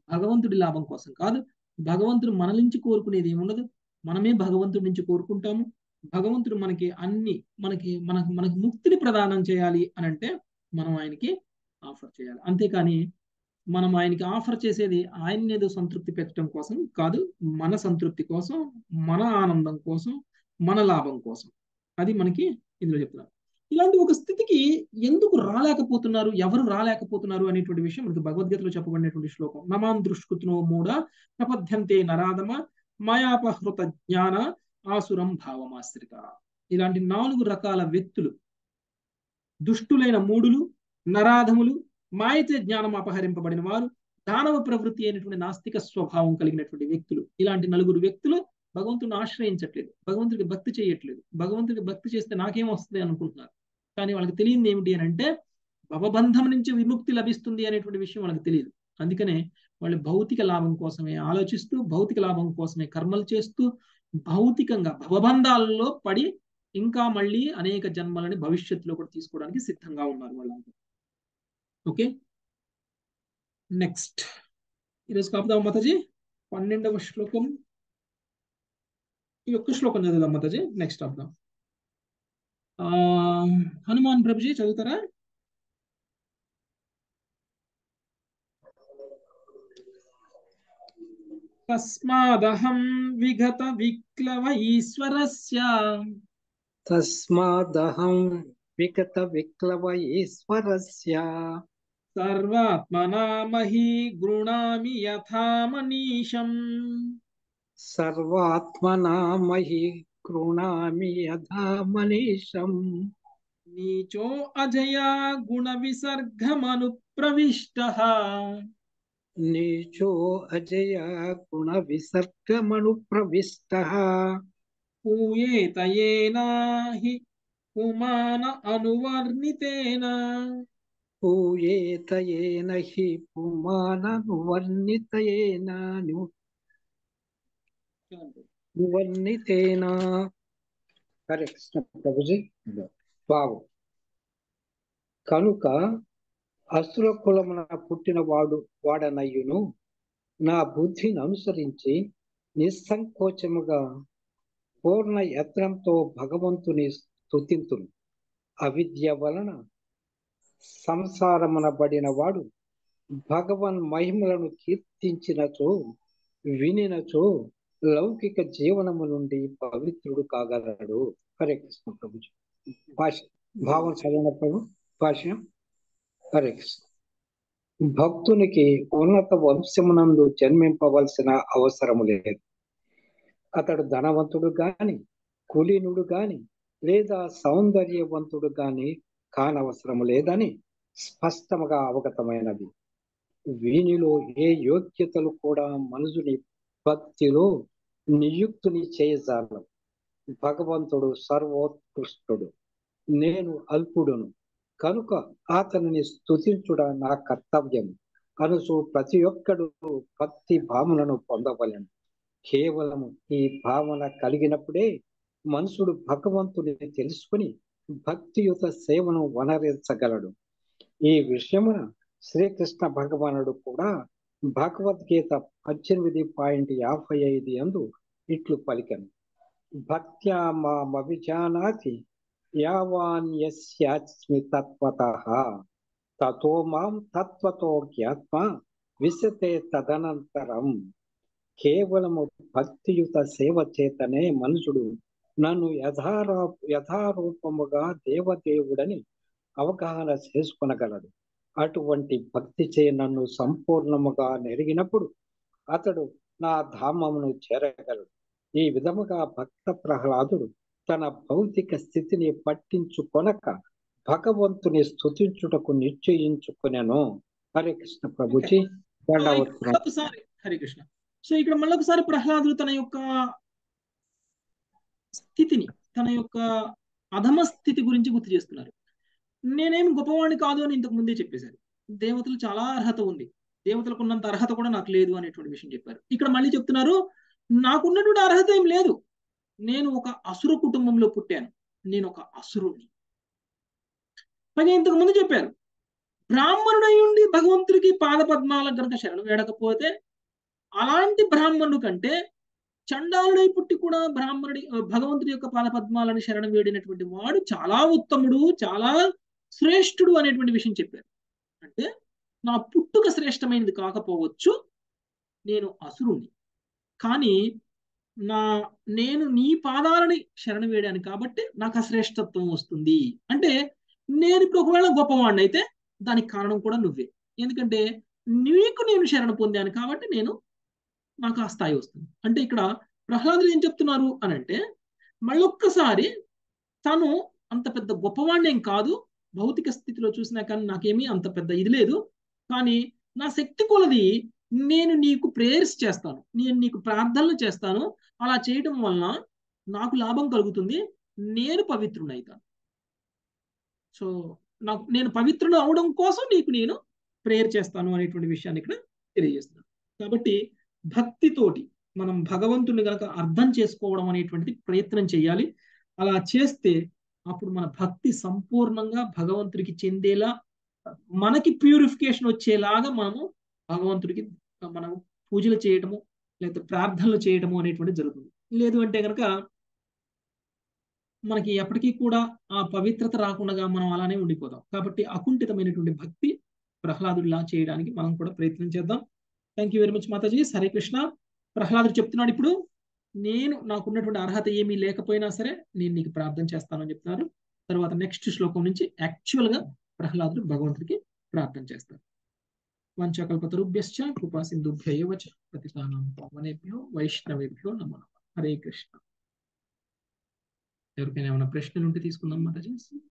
భగవంతుడి లాభం కోసం కాదు భగవంతుడు మన నుంచి కోరుకునేది ఏముండదు మనమే భగవంతుడి నుంచి కోరుకుంటాము భగవంతుడు మనకి అన్ని మనకి మనకు మనకు ముక్తిని ప్రదానం చేయాలి అని అంటే మనం ఆయనకి ఆఫర్ చేయాలి అంతేకాని మనం ఆయనకి ఆఫర్ చేసేది ఆయన ఏదో సంతృప్తి పెట్టడం కోసం కాదు మన సంతృప్తి కోసం మన ఆనందం కోసం మన లాభం కోసం అది మనకి ఇందులో చెప్తున్నారు ఇలాంటి ఒక స్థితికి ఎందుకు రాలేకపోతున్నారు ఎవరు రాలేకపోతున్నారు అనేటువంటి విషయం మనకి భగవద్గీతలో చెప్పబడినటువంటి శ్లోకం నమాన్ దృష్కృత్నో మూడ ప్రపద్యంతే నరాధమ మాయాపహృత జ్ఞాన ఆసురం భావమాశ్రిత ఇలాంటి నాలుగు రకాల వ్యక్తులు దుష్టులైన మూడులు నరాధములు మాయచే జ్ఞానం అపహరింపబడిన వారు దానవ ప్రవృత్తి అయినటువంటి నాస్తిక స్వభావం కలిగినటువంటి వ్యక్తులు ఇలాంటి నలుగురు వ్యక్తులు భగవంతుని ఆశ్రయించట్లేదు భగవంతుడికి భక్తి చేయట్లేదు భగవంతుడికి భక్తి చేస్తే నాకేం వస్తుంది అనుకుంటున్నారు కానీ వాళ్ళకి తెలియంది ఏమిటి అని అంటే భవబంధం నుంచి విముక్తి లభిస్తుంది అనేటువంటి విషయం వాళ్ళకి తెలియదు అందుకనే వాళ్ళు భౌతిక లాభం కోసమే ఆలోచిస్తూ భౌతిక లాభం కోసమే కర్మలు చేస్తూ భౌతికంగా భవబంధాలలో పడి ఇంకా మళ్ళీ అనేక జన్మలని భవిష్యత్తులో కూడా తీసుకోవడానికి సిద్ధంగా ఉన్నారు వాళ్ళంతా ఓకే నెక్స్ట్ ఈరోజు కాపుదాం మాతాజీ పన్నెండవ శ్లోకం ఈ ఒక్క శ్లోకం చదువుదాం మాతాజీ నెక్స్ట్ ఆపుదాం ఆ హనుమాన్ ప్రభుజీ చదువుతారా తస్మాదహం విగత విక్లవ ఈశ్వరస్య తస్మాదహం విగత విక్లవ ఈశ్వరస్య సర్వాత్మనా మహీ గృణామి యథా మనీషం సర్వాత్మనా మహి గృణామి యథా మనీషం నీచో అజయా గుణ విసర్గమను ప్రవిష్ట నీచో అజయ గుణ విసర్గమను ప్రవిష్ట పూయేతయేనా హి పుమాన అనువర్ణితేన పూయేతయేన హి పుమాననువర్ణితయేన ను- నువర్ణితేన హరే కృష్ణ ప్రభుజీ బావు కనుక అసుర కులమున పుట్టిన వాడు వాడనయ్యును నా బుద్ధిని అనుసరించి నిస్సంకోచముగా పూర్ణ యత్నంతో భగవంతుని స్తుతింతును అవిద్య వలన సంసారమునబడిన వాడు భగవన్ మహిమలను కీర్తించినచో వినినచో లౌకిక జీవనము నుండి పవిత్రుడు కాగలడు హరే కృష్ణ ప్రభుజీ భాష భావం చదివిన ప్రభు భాష్యం హరే కృష్ణ భక్తునికి ఉన్నత వంశమునందు జన్మింపవలసిన అవసరము లేదు అతడు ధనవంతుడు గాని కులీనుడు గాని లేదా సౌందర్యవంతుడు గాని కానవసరము లేదని స్పష్టముగా అవగతమైనది వీనిలో ఏ యోగ్యతలు కూడా మనుషుని భక్తిలో నియుక్తుని చేయజాలం భగవంతుడు సర్వోత్కృష్టుడు నేను అల్పుడును కనుక అతనిని స్తుతించుట నా కర్తవ్యం అనుసు ప్రతి ఒక్కడు భక్తి భావనను పొందవలెను కేవలము ఈ భావన కలిగినప్పుడే మనుషుడు భగవంతుని తెలుసుకుని భక్తియుత సేవను వనరించగలడు ఈ విషయమున శ్రీకృష్ణ భగవానుడు కూడా భగవద్గీత పద్దెనిమిది పాయింట్ యాభై ఐదు అందు ఇట్లు పలికను భక్త్యా మామభిజానాతి యావాన్యస్యాస్మి తత్వత తతో మాం తత్వతో జ్ఞాత్మ విశతే తదనంతరం కేవలము భక్తియుత సేవ చేతనే మనుషుడు నన్ను యథారా యథారూపముగా దేవదేవుడని అవగాహన చేసుకొనగలడు అటువంటి భక్తి చే నన్ను సంపూర్ణముగా నెరిగినప్పుడు అతడు నా ధామమును చేరగలడు ఈ విధముగా భక్త ప్రహ్లాదుడు తన భౌతిక స్థితిని పట్టించుకొనక భగవంతుని స్తుతించుటకు నిశ్చయించుకునేను హరే కృష్ణ ప్రభుజీ దండవత్రం మళ్ళొకసారి హరే కృష్ణ సో ఇక్కడ మళ్ళొకసారి ప్రహ్లాదుడు తన యొక్క స్థితిని తన యొక్క అధమ స్థితి గురించి గుర్తు చేస్తున్నారు నేనేం గొప్పవాడిని కాదు అని ఇంతకు ముందే చెప్పేశారు దేవతలు చాలా అర్హత ఉంది దేవతలకు ఉన్నంత అర్హత కూడా నాకు లేదు అనేటువంటి విషయం చెప్పారు ఇక్కడ మళ్ళీ చెప్తున్నారు నాకున్నటువంటి అర్హత ఏం లేదు నేను ఒక అసుర కుటుంబంలో పుట్టాను నేను ఒక అసురుణ్ణి పైగా ఇంతకు ముందు చెప్పారు బ్రాహ్మణుడై ఉండి భగవంతుడికి పాద పద్మాల గనక శరణు వేడకపోతే అలాంటి బ్రాహ్మణుడు కంటే చండాలుడై పుట్టి కూడా బ్రాహ్మణుడి భగవంతుడి యొక్క పాద పద్మాలను శరణు వేడినటువంటి వాడు చాలా ఉత్తముడు చాలా శ్రేష్ఠుడు అనేటువంటి విషయం చెప్పారు అంటే నా పుట్టుక శ్రేష్టమైనది కాకపోవచ్చు నేను అసురుణ్ణి కానీ నా నేను నీ పాదాలని శరణు వేడాను కాబట్టి నాకు అశ్రేష్టత్వం వస్తుంది అంటే నేను ఇప్పుడు ఒకవేళ గొప్పవాడిని అయితే దానికి కారణం కూడా నువ్వే ఎందుకంటే నీకు నేను శరణ పొందాను కాబట్టి నేను నాకు ఆ స్థాయి వస్తుంది అంటే ఇక్కడ ప్రహ్లాదులు ఏం చెప్తున్నారు అని అంటే మళ్ళొక్కసారి తను అంత పెద్ద గొప్పవాడిని ఏం కాదు భౌతిక స్థితిలో చూసినా కానీ నాకేమీ అంత పెద్ద ఇది లేదు కానీ నా శక్తి కొలది నేను నీకు ప్రేయర్స్ చేస్తాను నేను నీకు ప్రార్థనలు చేస్తాను అలా చేయడం వలన నాకు లాభం కలుగుతుంది నేను పవిత్రునైతాను సో నాకు నేను పవిత్రుడు అవడం కోసం నీకు నేను ప్రేయర్ చేస్తాను అనేటువంటి విషయాన్ని ఇక్కడ తెలియజేస్తున్నాను కాబట్టి భక్తితోటి మనం భగవంతుని గనక అర్థం చేసుకోవడం అనేటువంటిది ప్రయత్నం చేయాలి అలా చేస్తే అప్పుడు మన భక్తి సంపూర్ణంగా భగవంతుడికి చెందేలా మనకి ప్యూరిఫికేషన్ వచ్చేలాగా మనము భగవంతుడికి మనం పూజలు చేయటము లేకపోతే ప్రార్థనలు చేయటము అనేటువంటిది జరుగుతుంది లేదు అంటే కనుక మనకి ఎప్పటికీ కూడా ఆ పవిత్రత రాకుండా మనం అలానే ఉండిపోతాం కాబట్టి అకుంఠితమైనటువంటి భక్తి ప్రహ్లాదుడిలా చేయడానికి మనం కూడా ప్రయత్నం చేద్దాం thank you very much Mataji Hare Krishna ప్రహ్లాదుడు చెప్తున్నాడు ఇప్పుడు నేను నాకున్నటువంటి అర్హత ఏమీ లేకపోయినా సరే నేను నీకు ప్రార్థన చేస్తానని చెప్తున్నారు తర్వాత నెక్స్ట్ శ్లోకం నుంచి యాక్చువల్ గా ప్రహ్లాదుడు భగవంతుడికి ప్రార్థన చేస్తారు వంచకల్పతరుభ్యశ్చ కృపా సింధుభ్యవ చ పతితానాం పావనేభ్యో వైష్ణవేభ్యో నమో నమః హరే కృష్ణ ఎవరికైనా ఏమైనా ప్రశ్నలు ఉంటే తీసుకుందాం మాతాజీ